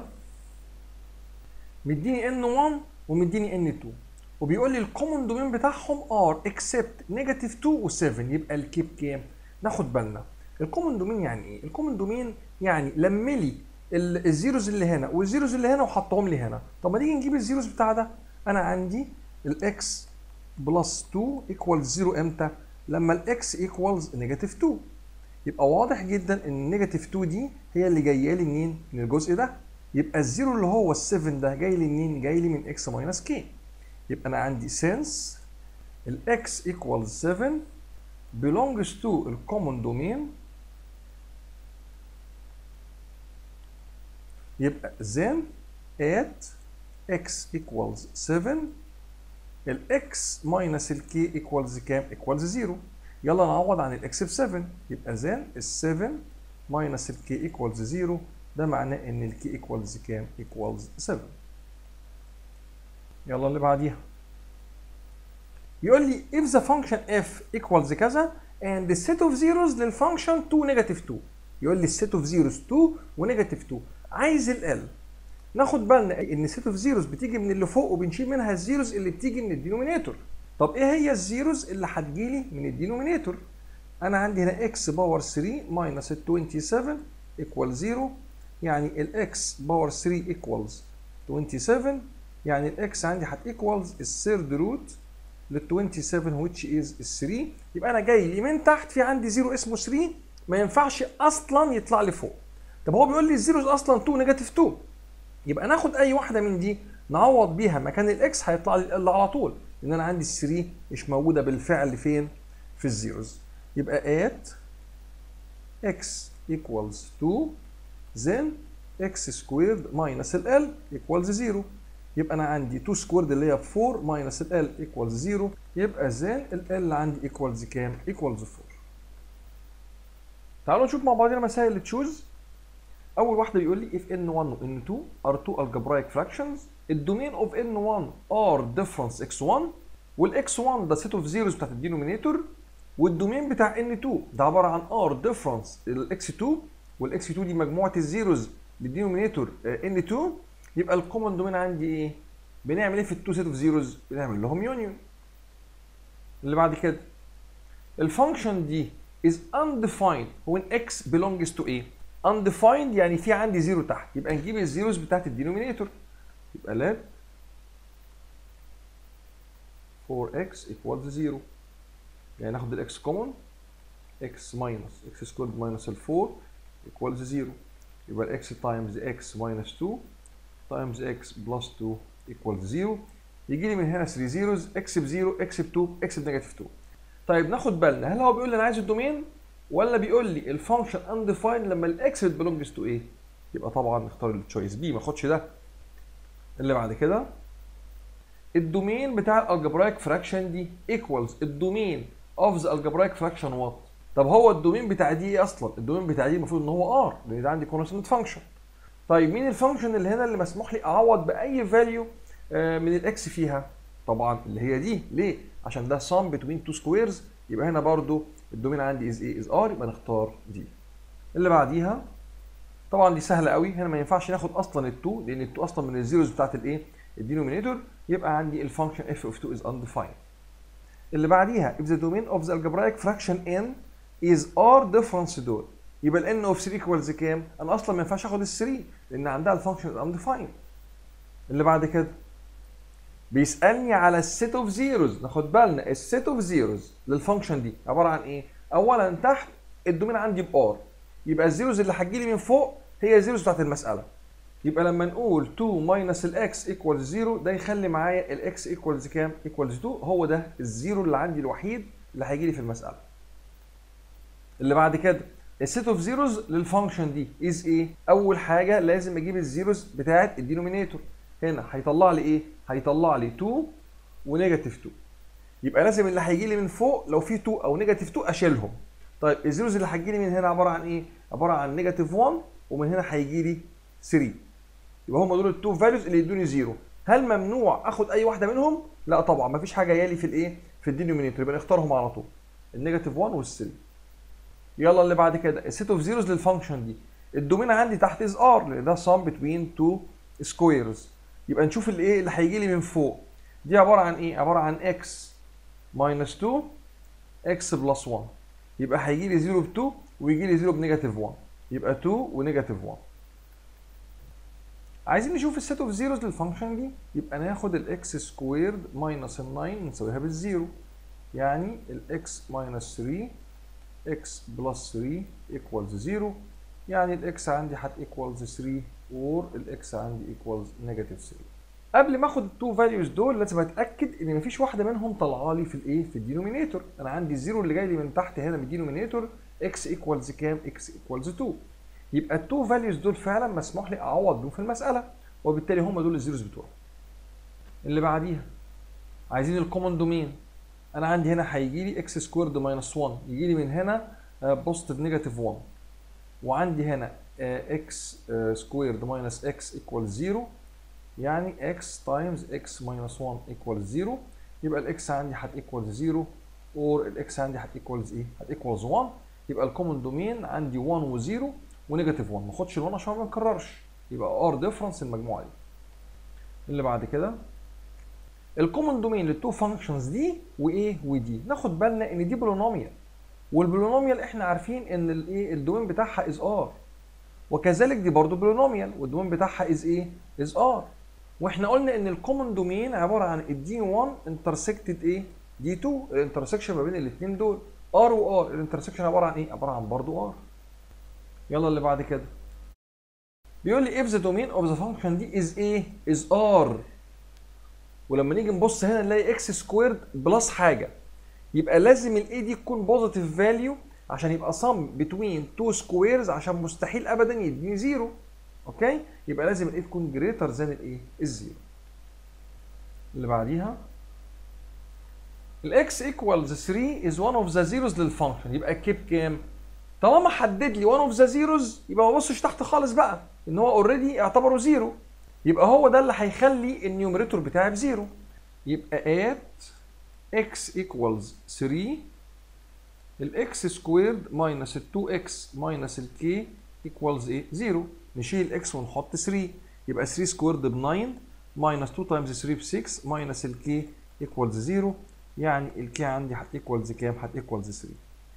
A: مديني ان 1 ومديني ان 2 وبيقول لي الكومن دومين بتاعهم ار اكسبت نيجاتيف 2 و7 يبقى الكيب كام؟ ناخد بالنا الكومن دومين يعني ايه؟ الكومن دومين يعني لم لي الزيروز اللي هنا والزيروز اللي هنا وحطهم لي هنا طب ما نيجي نجيب الزيروز بتاع ده انا عندي الاكس بلس 2 ايكوالز 0 امتى؟ لما الاكس ايكوالز نيجاتيف 2 يبقى واضح جدا ان النيجاتيف 2 دي هي اللي جايه لي منين؟ من الجزء ده يبقى الزيرو اللي هو ال7 ده جاي لي منين؟ جاي لي من اكس ماينس كي يبقى انا عندي since الاكس equals 7 belongs to الكومن دومين يبقى then at x equals 7 الاكس minus الكي equals كام؟ equals 0 يلا نعوض عن الاكس ب 7 يبقى then ال 7 minus الكي equals 0 ده معناه ان الكي equals كام؟ equals 7 يلا اللي بعديها يقول لي if the function f equals كذا and the set of zeros للفانكشن 2 نيجاتيف 2 يقول لي السيت اوف زيروز 2 ونيجاتيف 2 عايز ال ناخد بالنا ان السيت اوف زيروز بتيجي من اللي فوق وبنشيل منها الزيروز اللي بتيجي من الدينومينيتور طب ايه هي الزيروز اللي هتجيلي من الدينومينيتور انا عندي هنا اكس باور 3 ماينس ال 27 ايكوال 0 يعني الاكس باور 3 ايكوالز 27 يعني الاكس عندي هتيكوالز الثيرد روت لل 27 which is 3 يبقى انا جاي لي من تحت في عندي زيرو اسمه 3 ما ينفعش اصلا يطلع لي فوق طب هو بيقول لي الزيروز اصلا 2 نيجاتيف 2 يبقى ناخد اي واحده من دي نعوض بيها مكان الاكس هيطلع لي ال على طول لان انا عندي ال 3 مش موجوده بالفعل فين في الزيروز يبقى at x equals 2 then x squared minus ال l equals 0 يبقى انا عندي 2 سكويرد اللي هي 4 ماينس ال ال ايكوالز 0 يبقى زين ال ال عندي ايكوالز كام؟ ايكوالز 4 تعالوا نشوف مع بعضنا مسائل التشوز اول واحده بيقول لي if n1 و n2 are two algebraic fractions الدومين of n1 are difference x1 والاx1 ده set of zeros بتاعت الدينومينيتور والدومين بتاع n2 ده عباره عن r difference الاx2 والاx2 دي مجموعه الزيروز للدينومينيتور n2 يبقى الكومن دومين عندي ايه؟ بنعمل ايه في التو سيت اوف زيروز؟ بنعمل لهم يونيون. اللي بعد كده الفانكشن دي is undefined when x belongs to ايه؟ undefined يعني في عندي زيرو تحت يبقى نجيب الزيروز بتاعت الدينومينيتور يبقى let 4x equals 0 يعني ناخد الاكس كومن x minus x squared minus ال 4 equals 0 يبقى الاكس تايمز x minus 2 تايمز x بلس 2 equals 0 يجي لي من هنا 3 زيروز x ب 0 x ب 2 x بنيجاتيف 2 طيب ناخد بالنا هل هو بيقول لي انا عايز الدومين ولا بيقول لي الفانكشن undefined لما الاكس بتبلونجز تو ايه؟ يبقى طبعا نختار التشويس بي ما اخدش ده اللي بعد كده الدومين بتاع الالجبرايك فراكشن دي ايكوالز الدومين اوف ذا الجبرايك فراكشن وات طب هو الدومين بتاع دي ايه اصلا؟ الدومين بتاع دي المفروض ان هو ار لان ده عندي كونستنت فانكشن طيب مين الفانكشن اللي هنا اللي مسموح لي اعوض باي فاليو من الاكس فيها؟ طبعا اللي هي دي ليه؟ عشان ده sum between two squares يبقى هنا برضو الدومين عندي از ايه از ار يبقى نختار دي اللي بعديها طبعا دي سهله قوي هنا ما ينفعش ناخد اصلا ال2 لان ال2 اصلا من الزيروز بتاعت الايه الدينومينيتور يبقى عندي الفانكشن f of 2 is undefined اللي بعديها if the domain of the algebraic fraction n is r difference دول يبقى ال n of 3 equals كام؟ انا اصلا ما ينفعش اخد ال 3 لان عندها الفانكشن undefined اللي بعد كده بيسالني على السيت اوف زيروز ناخد بالنا السيت اوف زيروز للفانكشن دي عباره عن ايه؟ اولا تحت الدومين عندي بار يبقى الزيروز اللي هتجيلي من فوق هي الزيروز بتاعت المساله يبقى لما نقول 2 ماينس الاكس ايكوال 0 ده يخلي معايا الاكس ايكوالز كام؟ ايكوالز 2 هو ده الزيرو اللي عندي الوحيد اللي هيجي لي في المساله. اللي بعد كده السيت اوف زيروز للفانكشن دي از ايه اول حاجه لازم اجيب الزيروز بتاعه الدينومينيتور هنا هيطلع لي ايه هيطلع لي 2 ونيجاتيف 2 يبقى لازم اللي هيجي لي من فوق لو في 2 او نيجاتيف 2 اشيلهم طيب الزيروز اللي هتجي لي من هنا عباره عن ايه عباره عن نيجاتيف 1 ومن هنا هيجي لي 3 يبقى هم دول التو فاليوز اللي يدوني زيرو هل ممنوع اخد اي واحده منهم لا طبعا مفيش حاجه يالي في الايه في الدينومينيتور يبقى نختارهم على طول النيجاتيف 1 وال3 يلا اللي بعد كده السيت اوف زيروز للفانكشن دي الدومين عندي تحت از ار لان ده سم بتوين تو سكويرز يبقى نشوف الايه اللي هيجي لي من فوق دي عباره عن ايه عباره عن اكس ماينس 2 اكس بلس 1 يبقى هيجي لي 0 ب 2 ويجي لي 0 بنيجاتيف 1 يبقى 2 ونيجاتيف 1 عايزين نشوف السيت اوف زيروز للفانكشن دي يبقى ناخد الاكس سكويرد ماينس ال 9 نساويها بالزيرو يعني الاكس ماينس 3 اكس بلس 3 ايكوالز 0 يعني الاكس عندي هت ايكوالز 3 اور الاكس عندي ايكوالز نيجاتيف 3 قبل ما اخد التو فاليوز دول لازم اتاكد ان مفيش واحده منهم طالعه لي في الايه في الدينومينيتور انا عندي الزيرو اللي جاي لي من تحت هنا من الدينومينيتور اكس ايكوالز كام اكس ايكوالز 2 يبقى التو فاليوز دول فعلا مسموح لي اعوض بيهم في المساله وبالتالي هم دول الزيروز بتوعي اللي بعديها عايزين الكومن دومين انا عندي هنا هيجي لي اكس سكويرد ماينس 1 يجي لي من هنا بوزيتيف نيجاتيف 1 وعندي هنا اكس سكويرد ماينس اكس ايكوال 0 يعني اكس تايمز اكس ماينس 1 ايكوال 0 يبقى الاكس عندي هت ايكوال 0 اور الاكس عندي هت ايكوالز ايه؟ هت ايكوالز 1 يبقى الكومن دومين عندي 1 و0 ونيجاتيف 1 ما اخدش ال1 عشان ما نكررش يبقى ار ديفرنس المجموعه دي اللي بعد كده الكومن دومين للتو فانكشنز دي وايه ودي ناخد بالنا ان دي بولينوميال والبولينوميال احنا عارفين ان الايه الدومين بتاعها از ار وكذلك دي برضو بولينوميال والدومين بتاعها از ايه از ار واحنا قلنا ان الكومن دومين عباره عن الدي 1 انترسكتد ايه دي 2 الانترسكشن ما بين الاثنين دول ار وار الانترسكشن عباره عن ايه عباره عن برضو ار يلا اللي بعد كده بيقول لي if the domain of the function دي is ايه is r ولما نيجي نبص هنا نلاقي اكس سكويرد بلس حاجه يبقى لازم الاي دي تكون بوزيتيف فاليو عشان يبقى sum between two squares عشان مستحيل ابدا يديني زيرو اوكي يبقى لازم الاي تكون جريتر ذان الايه الزيرو اللي بعديها الاكس ايكوالز 3 is one of the zeros للفانكشن يبقى الكيب كام؟ طالما حدد لي one اوف ذا زيروز يبقى ما بصش تحت خالص بقى ان هو اوريدي اعتبره زيرو يبقى هو ده اللي هيخلي النيوميريتور بتاعي بزيرو يبقى ات x ايكوالز 3 الاكس سكويرد ماينس ال 2 اكس ماينس الكي ايكوالز ايه؟ 0 نشيل الاكس ونحط 3 يبقى 3 سكويرد ب 9 ماينس 2 تايمز 3 ب 6 ماينس الكي ايكوالز 0 يعني الكي عندي هتيكوالز كام؟ هتيكوالز 3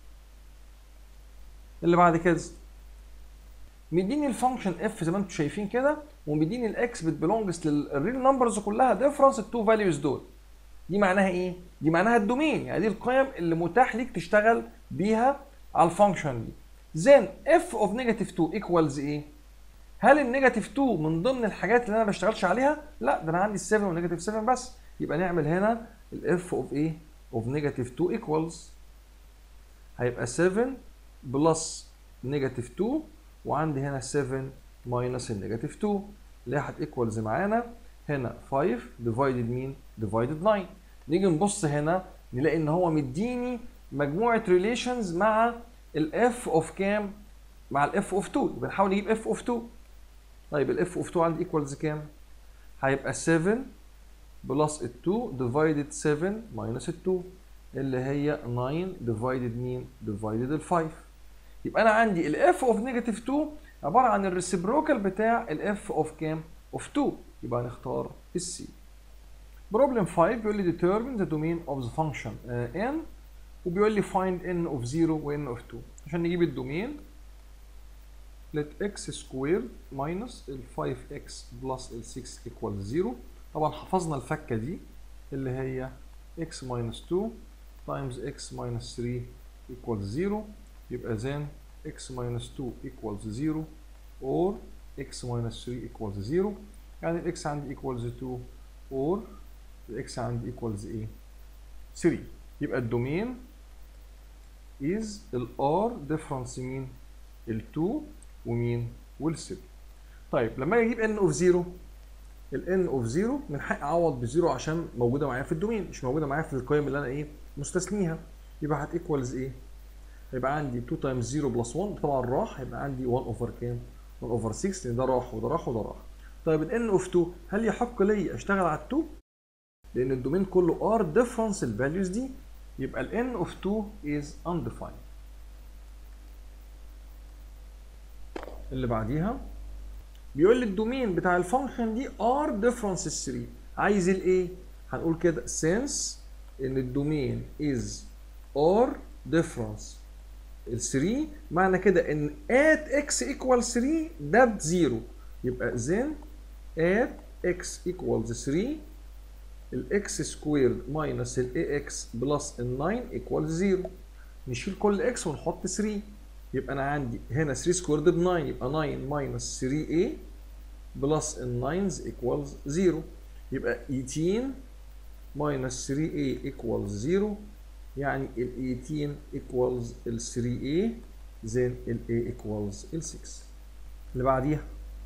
A: اللي بعد كده مديني الفانكشن اف زي ما انتم شايفين كده ومديني الاكس بتبلونجز للريل نمبرز كلها ديفرنس التو فاليوز دول دي معناها ايه؟ دي معناها الدومين يعني دي القيم اللي متاح ليك تشتغل بيها على الفانكشن دي زين اف اوف نيجاتيف 2 ايكوالز ايه؟ هل النيجاتيف 2 من ضمن الحاجات اللي انا ما بشتغلش عليها؟ لا ده انا عندي 7 ونيجاتيف 7 بس يبقى نعمل هنا الاف اوف ايه؟ اوف نيجاتيف 2 ايكوالز هيبقى 7 بلس نيجاتيف 2 وعندي هنا 7 ماينس النيجاتيف 2 اللي هي هتيكوالز معانا هنا 5 ديفايدد مين؟ ديفايدد 9 نيجي نبص هنا نلاقي ان هو مديني مجموعه ريليشنز مع الاف اوف كام؟ مع الاف اوف 2 يبقى نحاول نجيب اف اوف 2 طيب الاف اوف 2 عندي ايكوالز كام؟ هيبقى 7 بلس ال 2 ديفايدد 7 ماينس ال 2 اللي هي 9 ديفايدد مين؟ ديفايدد ال 5 يبقى انا عندي الاف اوف نيجاتيف 2 عباره عن الريسبروكال بتاع الاف اوف كام؟ اوف 2 يبقى هنختار السي. بروبلم 5 بيقول لي determine the domain of the function uh, n وبيقول لي find n of 0 و n of 2 عشان نجيب الدومين let x squared minus ال 5x plus ال 6 equal 0 طبعا حفظنا الفكه دي اللي هي x minus 2 times x minus 3 equals 0 يبقى then x minus 2 equals 0 or x minus 3 equals 0 يعني ال x عندي equals 2 or ال x عندي equals ايه 3 يبقى الدومين is ال r difference مين ال2 ومين وال3 طيب لما اجي اجيب n اوف 0 ال n اوف 0 من حقي اعوض بزيرو عشان موجوده معايا في الدومين مش موجوده معايا في القيم اللي انا ايه مستثنيها يبقى هت ايكوالز ايه هيبقى عندي 2 تايمز 0 بلس 1 طبعا راح هيبقى عندي 1 اوفر كام 1 اوفر 6 لان ده راح وده راح وده راح طيب ال n اوف 2 هل يحق لي اشتغل على ال 2 لان الدومين كله ار ديفرنس الفاليوز دي يبقى ال n اوف 2 is undefined اللي بعديها بيقول لي الدومين بتاع الفانكشن دي ار ديفرنس 3 عايز الايه هنقول كده since ان الدومين is or difference ال 3 معنى كده ان at x equals 3 ده بزيرو يبقى then at x equals 3 ال x سكويرد minus ال ax بلس ال 9 equals 0 نشيل كل x ونحط 3 يبقى انا عندي هنا 3 سكويرد ب 9 يبقى 9 minus 3a بلس ال 9 equals 0 يبقى 18 minus 3a equals 0 يعني ال 18 equals ال 3a then ال a equals ال 6 اللي بعديها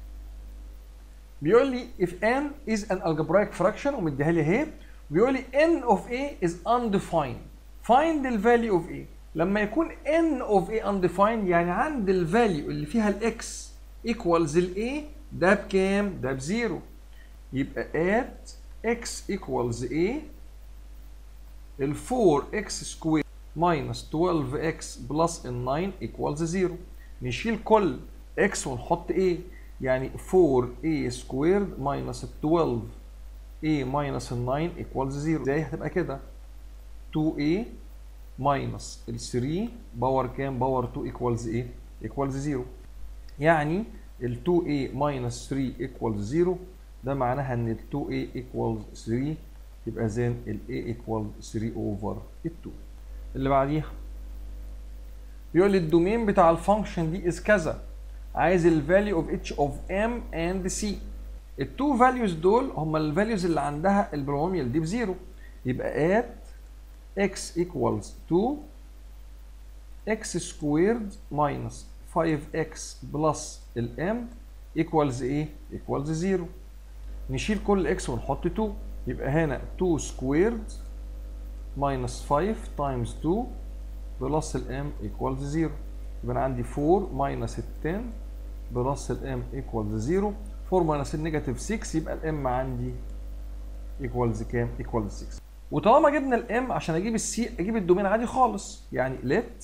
A: بيقول لي if n is an algebraic fraction ومديها لي اهي بيقول لي n of a is undefined find the value of a لما يكون n of a undefined يعني عند الفاليو اللي فيها الاكس equals ال a ده بكام؟ ده بزيرو يبقى at x equals a ال 4x سكوير minus 12x بلس ال 9 equals 0 نشيل كل x ونحط a يعني 4a سكوير minus 12a minus ال 9 equals 0 ازاي هتبقى كده 2a minus ال 3 باور كام باور 2 equals ايه equals 0 يعني ال 2a minus 3 equals 0 ده معناها ان ال 2a equals 3 يبقى زين ال a equal 3 over ال 2 اللي بعديها بيقول لي الدومين بتاع الفانكشن دي از كذا عايز ال value of each of m and c التو values دول هم ال values اللي عندها البولينوميال دي بزيرو يبقى at x equals 2 x squared minus 5x plus ال m equals ايه؟ equals 0 نشيل كل x ونحط 2 يبقى هنا 2 squared minus 5 times 2 بلس ال m equals 0 يبقى انا عندي 4 minus ال 10 بلس ال m equals 0 4 minus النيجاتيف 6 يبقى ال m عندي equals كام؟ equals 6 وطالما جبنا ال m عشان اجيب السي اجيب الدومين عادي خالص يعني let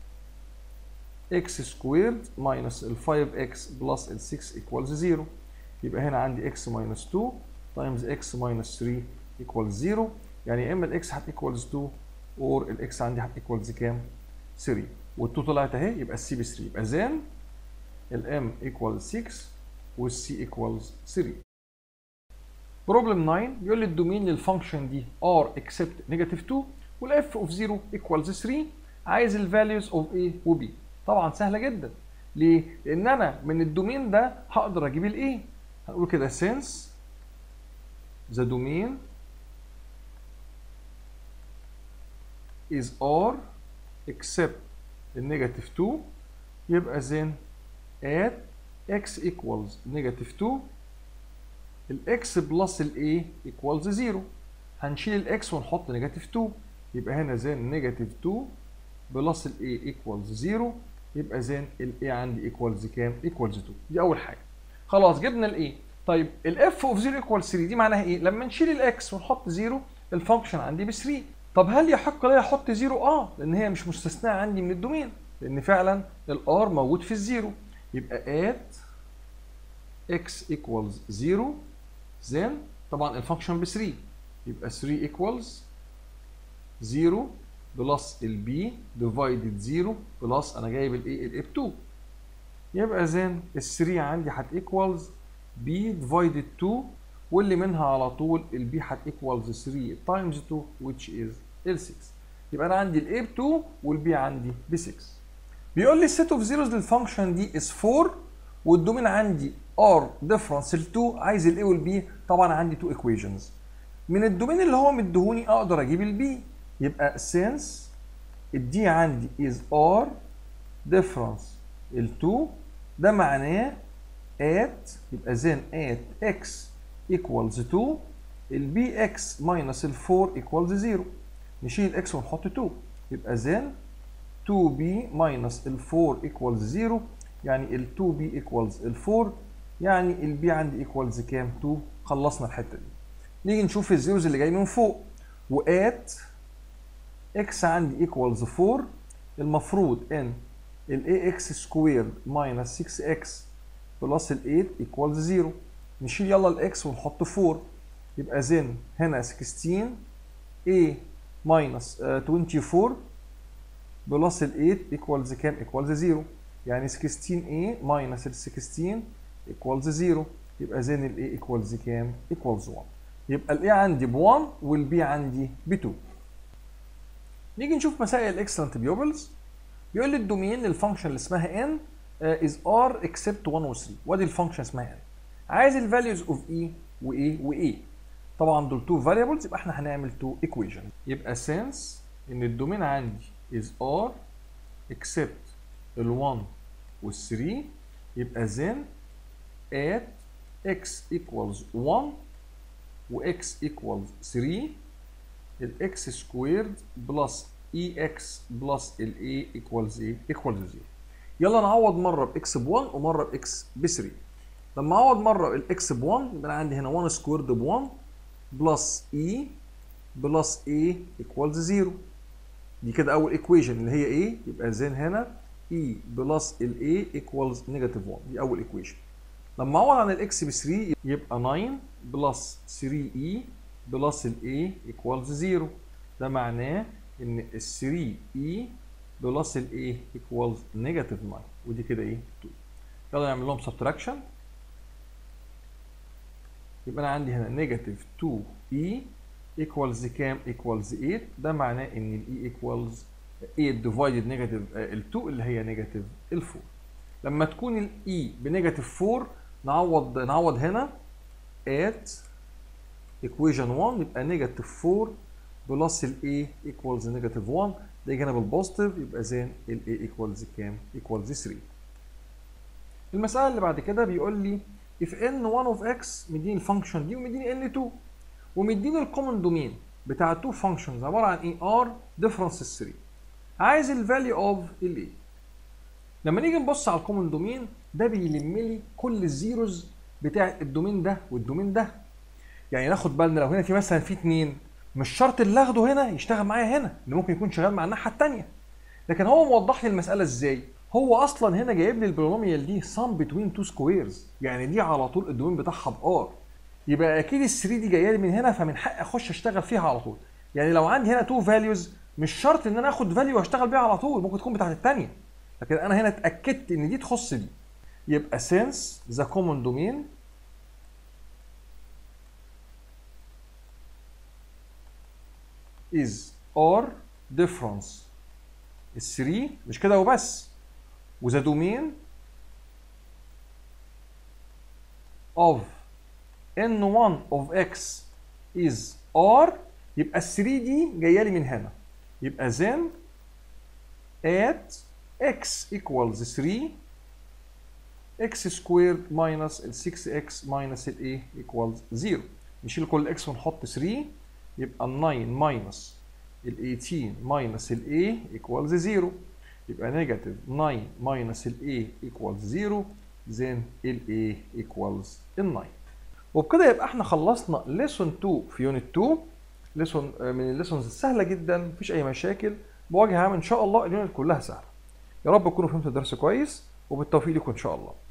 A: x squared minus ال 5x بلس ال 6 equals 0 يبقى هنا عندي x minus 2 times x minus 3 equals 0 يعني يا اما الاكس هت equals 2 اور الاكس عندي هت equals كام؟ 3 وال2 طلعت اهي يبقى السي ب 3 يبقى زين الام equals 6 والسي equals 3 بروبلم 9 بيقول لي الدومين للفانكشن دي r except negative 2 والاف اوف 0 equals 3 عايز الفاليوز اوف a و b طبعا سهله جدا ليه؟ لان انا من الدومين ده هقدر اجيب الايه هنقول كده since the domain is r except النيجاتيف 2 يبقى then at x equals negative 2 الاكس بلس الاي equals 0 هنشيل الاكس ونحط نيجاتيف 2 يبقى هنا زين نيجاتيف 2 بلس الاي equals 0 يبقى زين الاي عندي equals كام؟ equals 2 دي اول حاجه خلاص جبنا الاي طيب الاف اوف 0 equals 3 دي معناها ايه؟ لما نشيل الاكس ونحط 0 الفانكشن عندي ب 3 طب هل يحق لي احط 0 اه لان هي مش مستثناه عندي من الدومين لان فعلا الار موجود في الزيرو يبقى at x equals 0 then طبعا الفانكشن ب 3 يبقى 3 equals 0 بلس البي ديفايدد 0 بلس انا جايب الايه الاي ب 2 يبقى then ال 3 عندي هت equals b ديفايدد 2 واللي منها على طول البي هت equals 3 times 2 which is ال 6 يبقى انا عندي الاي ب 2 والبي عندي ب 6 بيقول لي السيت اوف زيروز للفانكشن دي از 4 والدومين عندي ار ديفرنس ال 2 عايز الاي والبي طبعا عندي 2 ايكويشنز من الدومين اللي هو مديهوني اقدر اجيب البي يبقى since الدي عندي is r difference ال 2 ده معناه at يبقى then at x equals 2 ال bx minus ال 4 equals 0 نشيل الاكس ونحط 2 يبقى then 2b minus ال 4 equals 0 يعني ال 2b equals ال 4 يعني ال b عندي equals كام 2 خلصنا الحته دي نيجي نشوف الزيروز اللي جاي من فوق وات x عندي equals 4 المفروض ان ال ax سكويرد minus 6x بلس ال 8 equals 0 نشيل يلا الاكس ونحط 4 يبقى زين هنا 16 a minus uh, 24 بلس ال 8 equals كام equals 0 يعني 16a minus ال 16 equals 0 يبقى زين ال a equals كام equals 1 يبقى ال a عندي ب 1 وال b عندي ب 2 نيجي نشوف مسائل الاكسلنت بيوبلز بيقول لي الدومين للفانكشن اللي اسمها n از ار اكسبت 1 و 3 وادي الفانكشن اسمها n عايز الفاليوز اوف e و a و a طبعا دول تو فاريبلز يبقى احنا هنعمل تو ايكويشن يبقى since ان الدومين عندي is r except ال 1 وال 3 يبقى then at x equals 1 و x equals 3 ال x squared plus ex plus ال a equals a equals 0 يلا نعوض مره باكس ب 1 ومره باكس ب 3 لما اعوض مره بالاكس ب 1 يبقى انا عندي هنا 1 سكويرد ب 1 بلس اي بلس a equals 0 دي كده اول ايكويشن اللي هي ايه يبقى زين هنا e بلس ال a equals نيجاتيف 1 دي اول ايكويشن لما اعوض عن الاكس ب 3 يبقى 9 بلس 3e بلس ال a equals 0 ده معناه ان ال 3e بلس ال a equals نيجاتيف 9 ودي كده ايه 2 يلا نعمل لهم سبتراكشن يبقى انا عندي هنا نيجاتيف 2 e equals كام equals 8 ده معناه ان ال e equals 8 ديفايدد نيجاتيف ال 2 اللي هي نيجاتيف ال 4 لما تكون ال e بنيجاتيف 4 نعوض نعوض هنا at equation 1 يبقى نيجاتيف 4 بلس ال a equals نيجاتيف 1 ده جانب البوزيتيف يبقى زين ال a equals كام equals 3 المسألة اللي بعد كده بيقول لي if n 1 of x مديني الفانكشن دي ومديني n 2 ومديني الكومن دومين بتاع تو فانكشنز عباره عن ايه ار ديفرنس 3 عايز الفاليو اوف ال a لما نيجي نبص على الكومن دومين ده بيلم لي كل الزيروز بتاع الدومين ده والدومين ده يعني ناخد بالنا لو هنا في مثلا في اتنين مش شرط اللي اخده هنا يشتغل معايا هنا اللي ممكن يكون شغال مع الناحيه الثانيه لكن هو موضح لي المساله ازاي هو اصلا هنا جايب لي البولينوميال دي sum between two squares يعني دي على طول الدومين بتاعها بار يبقى اكيد ال 3 دي جايه لي من هنا فمن حقي اخش اشتغل فيها على طول يعني لو عندي هنا تو فاليوز مش شرط ان انا اخد فاليو واشتغل بيها على طول ممكن تكون بتاعت الثانيه لكن انا هنا اتاكدت ان دي تخص دي يبقى since the common domain is r difference ال 3 مش كده وبس وذا دومين of n1 of x is r يبقى ال 3 دي جايه لي من هنا يبقى then at x equals 3 x squared minus ال 6x minus ال a equals 0 نشيل كل x ونحط 3 يبقى ال 9 minus ال 18 minus ال a equals 0 يبقى نيجاتيف 9 minus ال a equals 0 then ال a equals ال 9 وبكده يبقى احنا خلصنا ليسون 2 في يونت 2 ليسون من الليسونز السهله جدا مفيش اي مشاكل بوجه عام ان شاء الله اليونت كلها سهله يا رب تكونوا فهمتوا الدرس كويس وبالتوفيق لكم ان شاء الله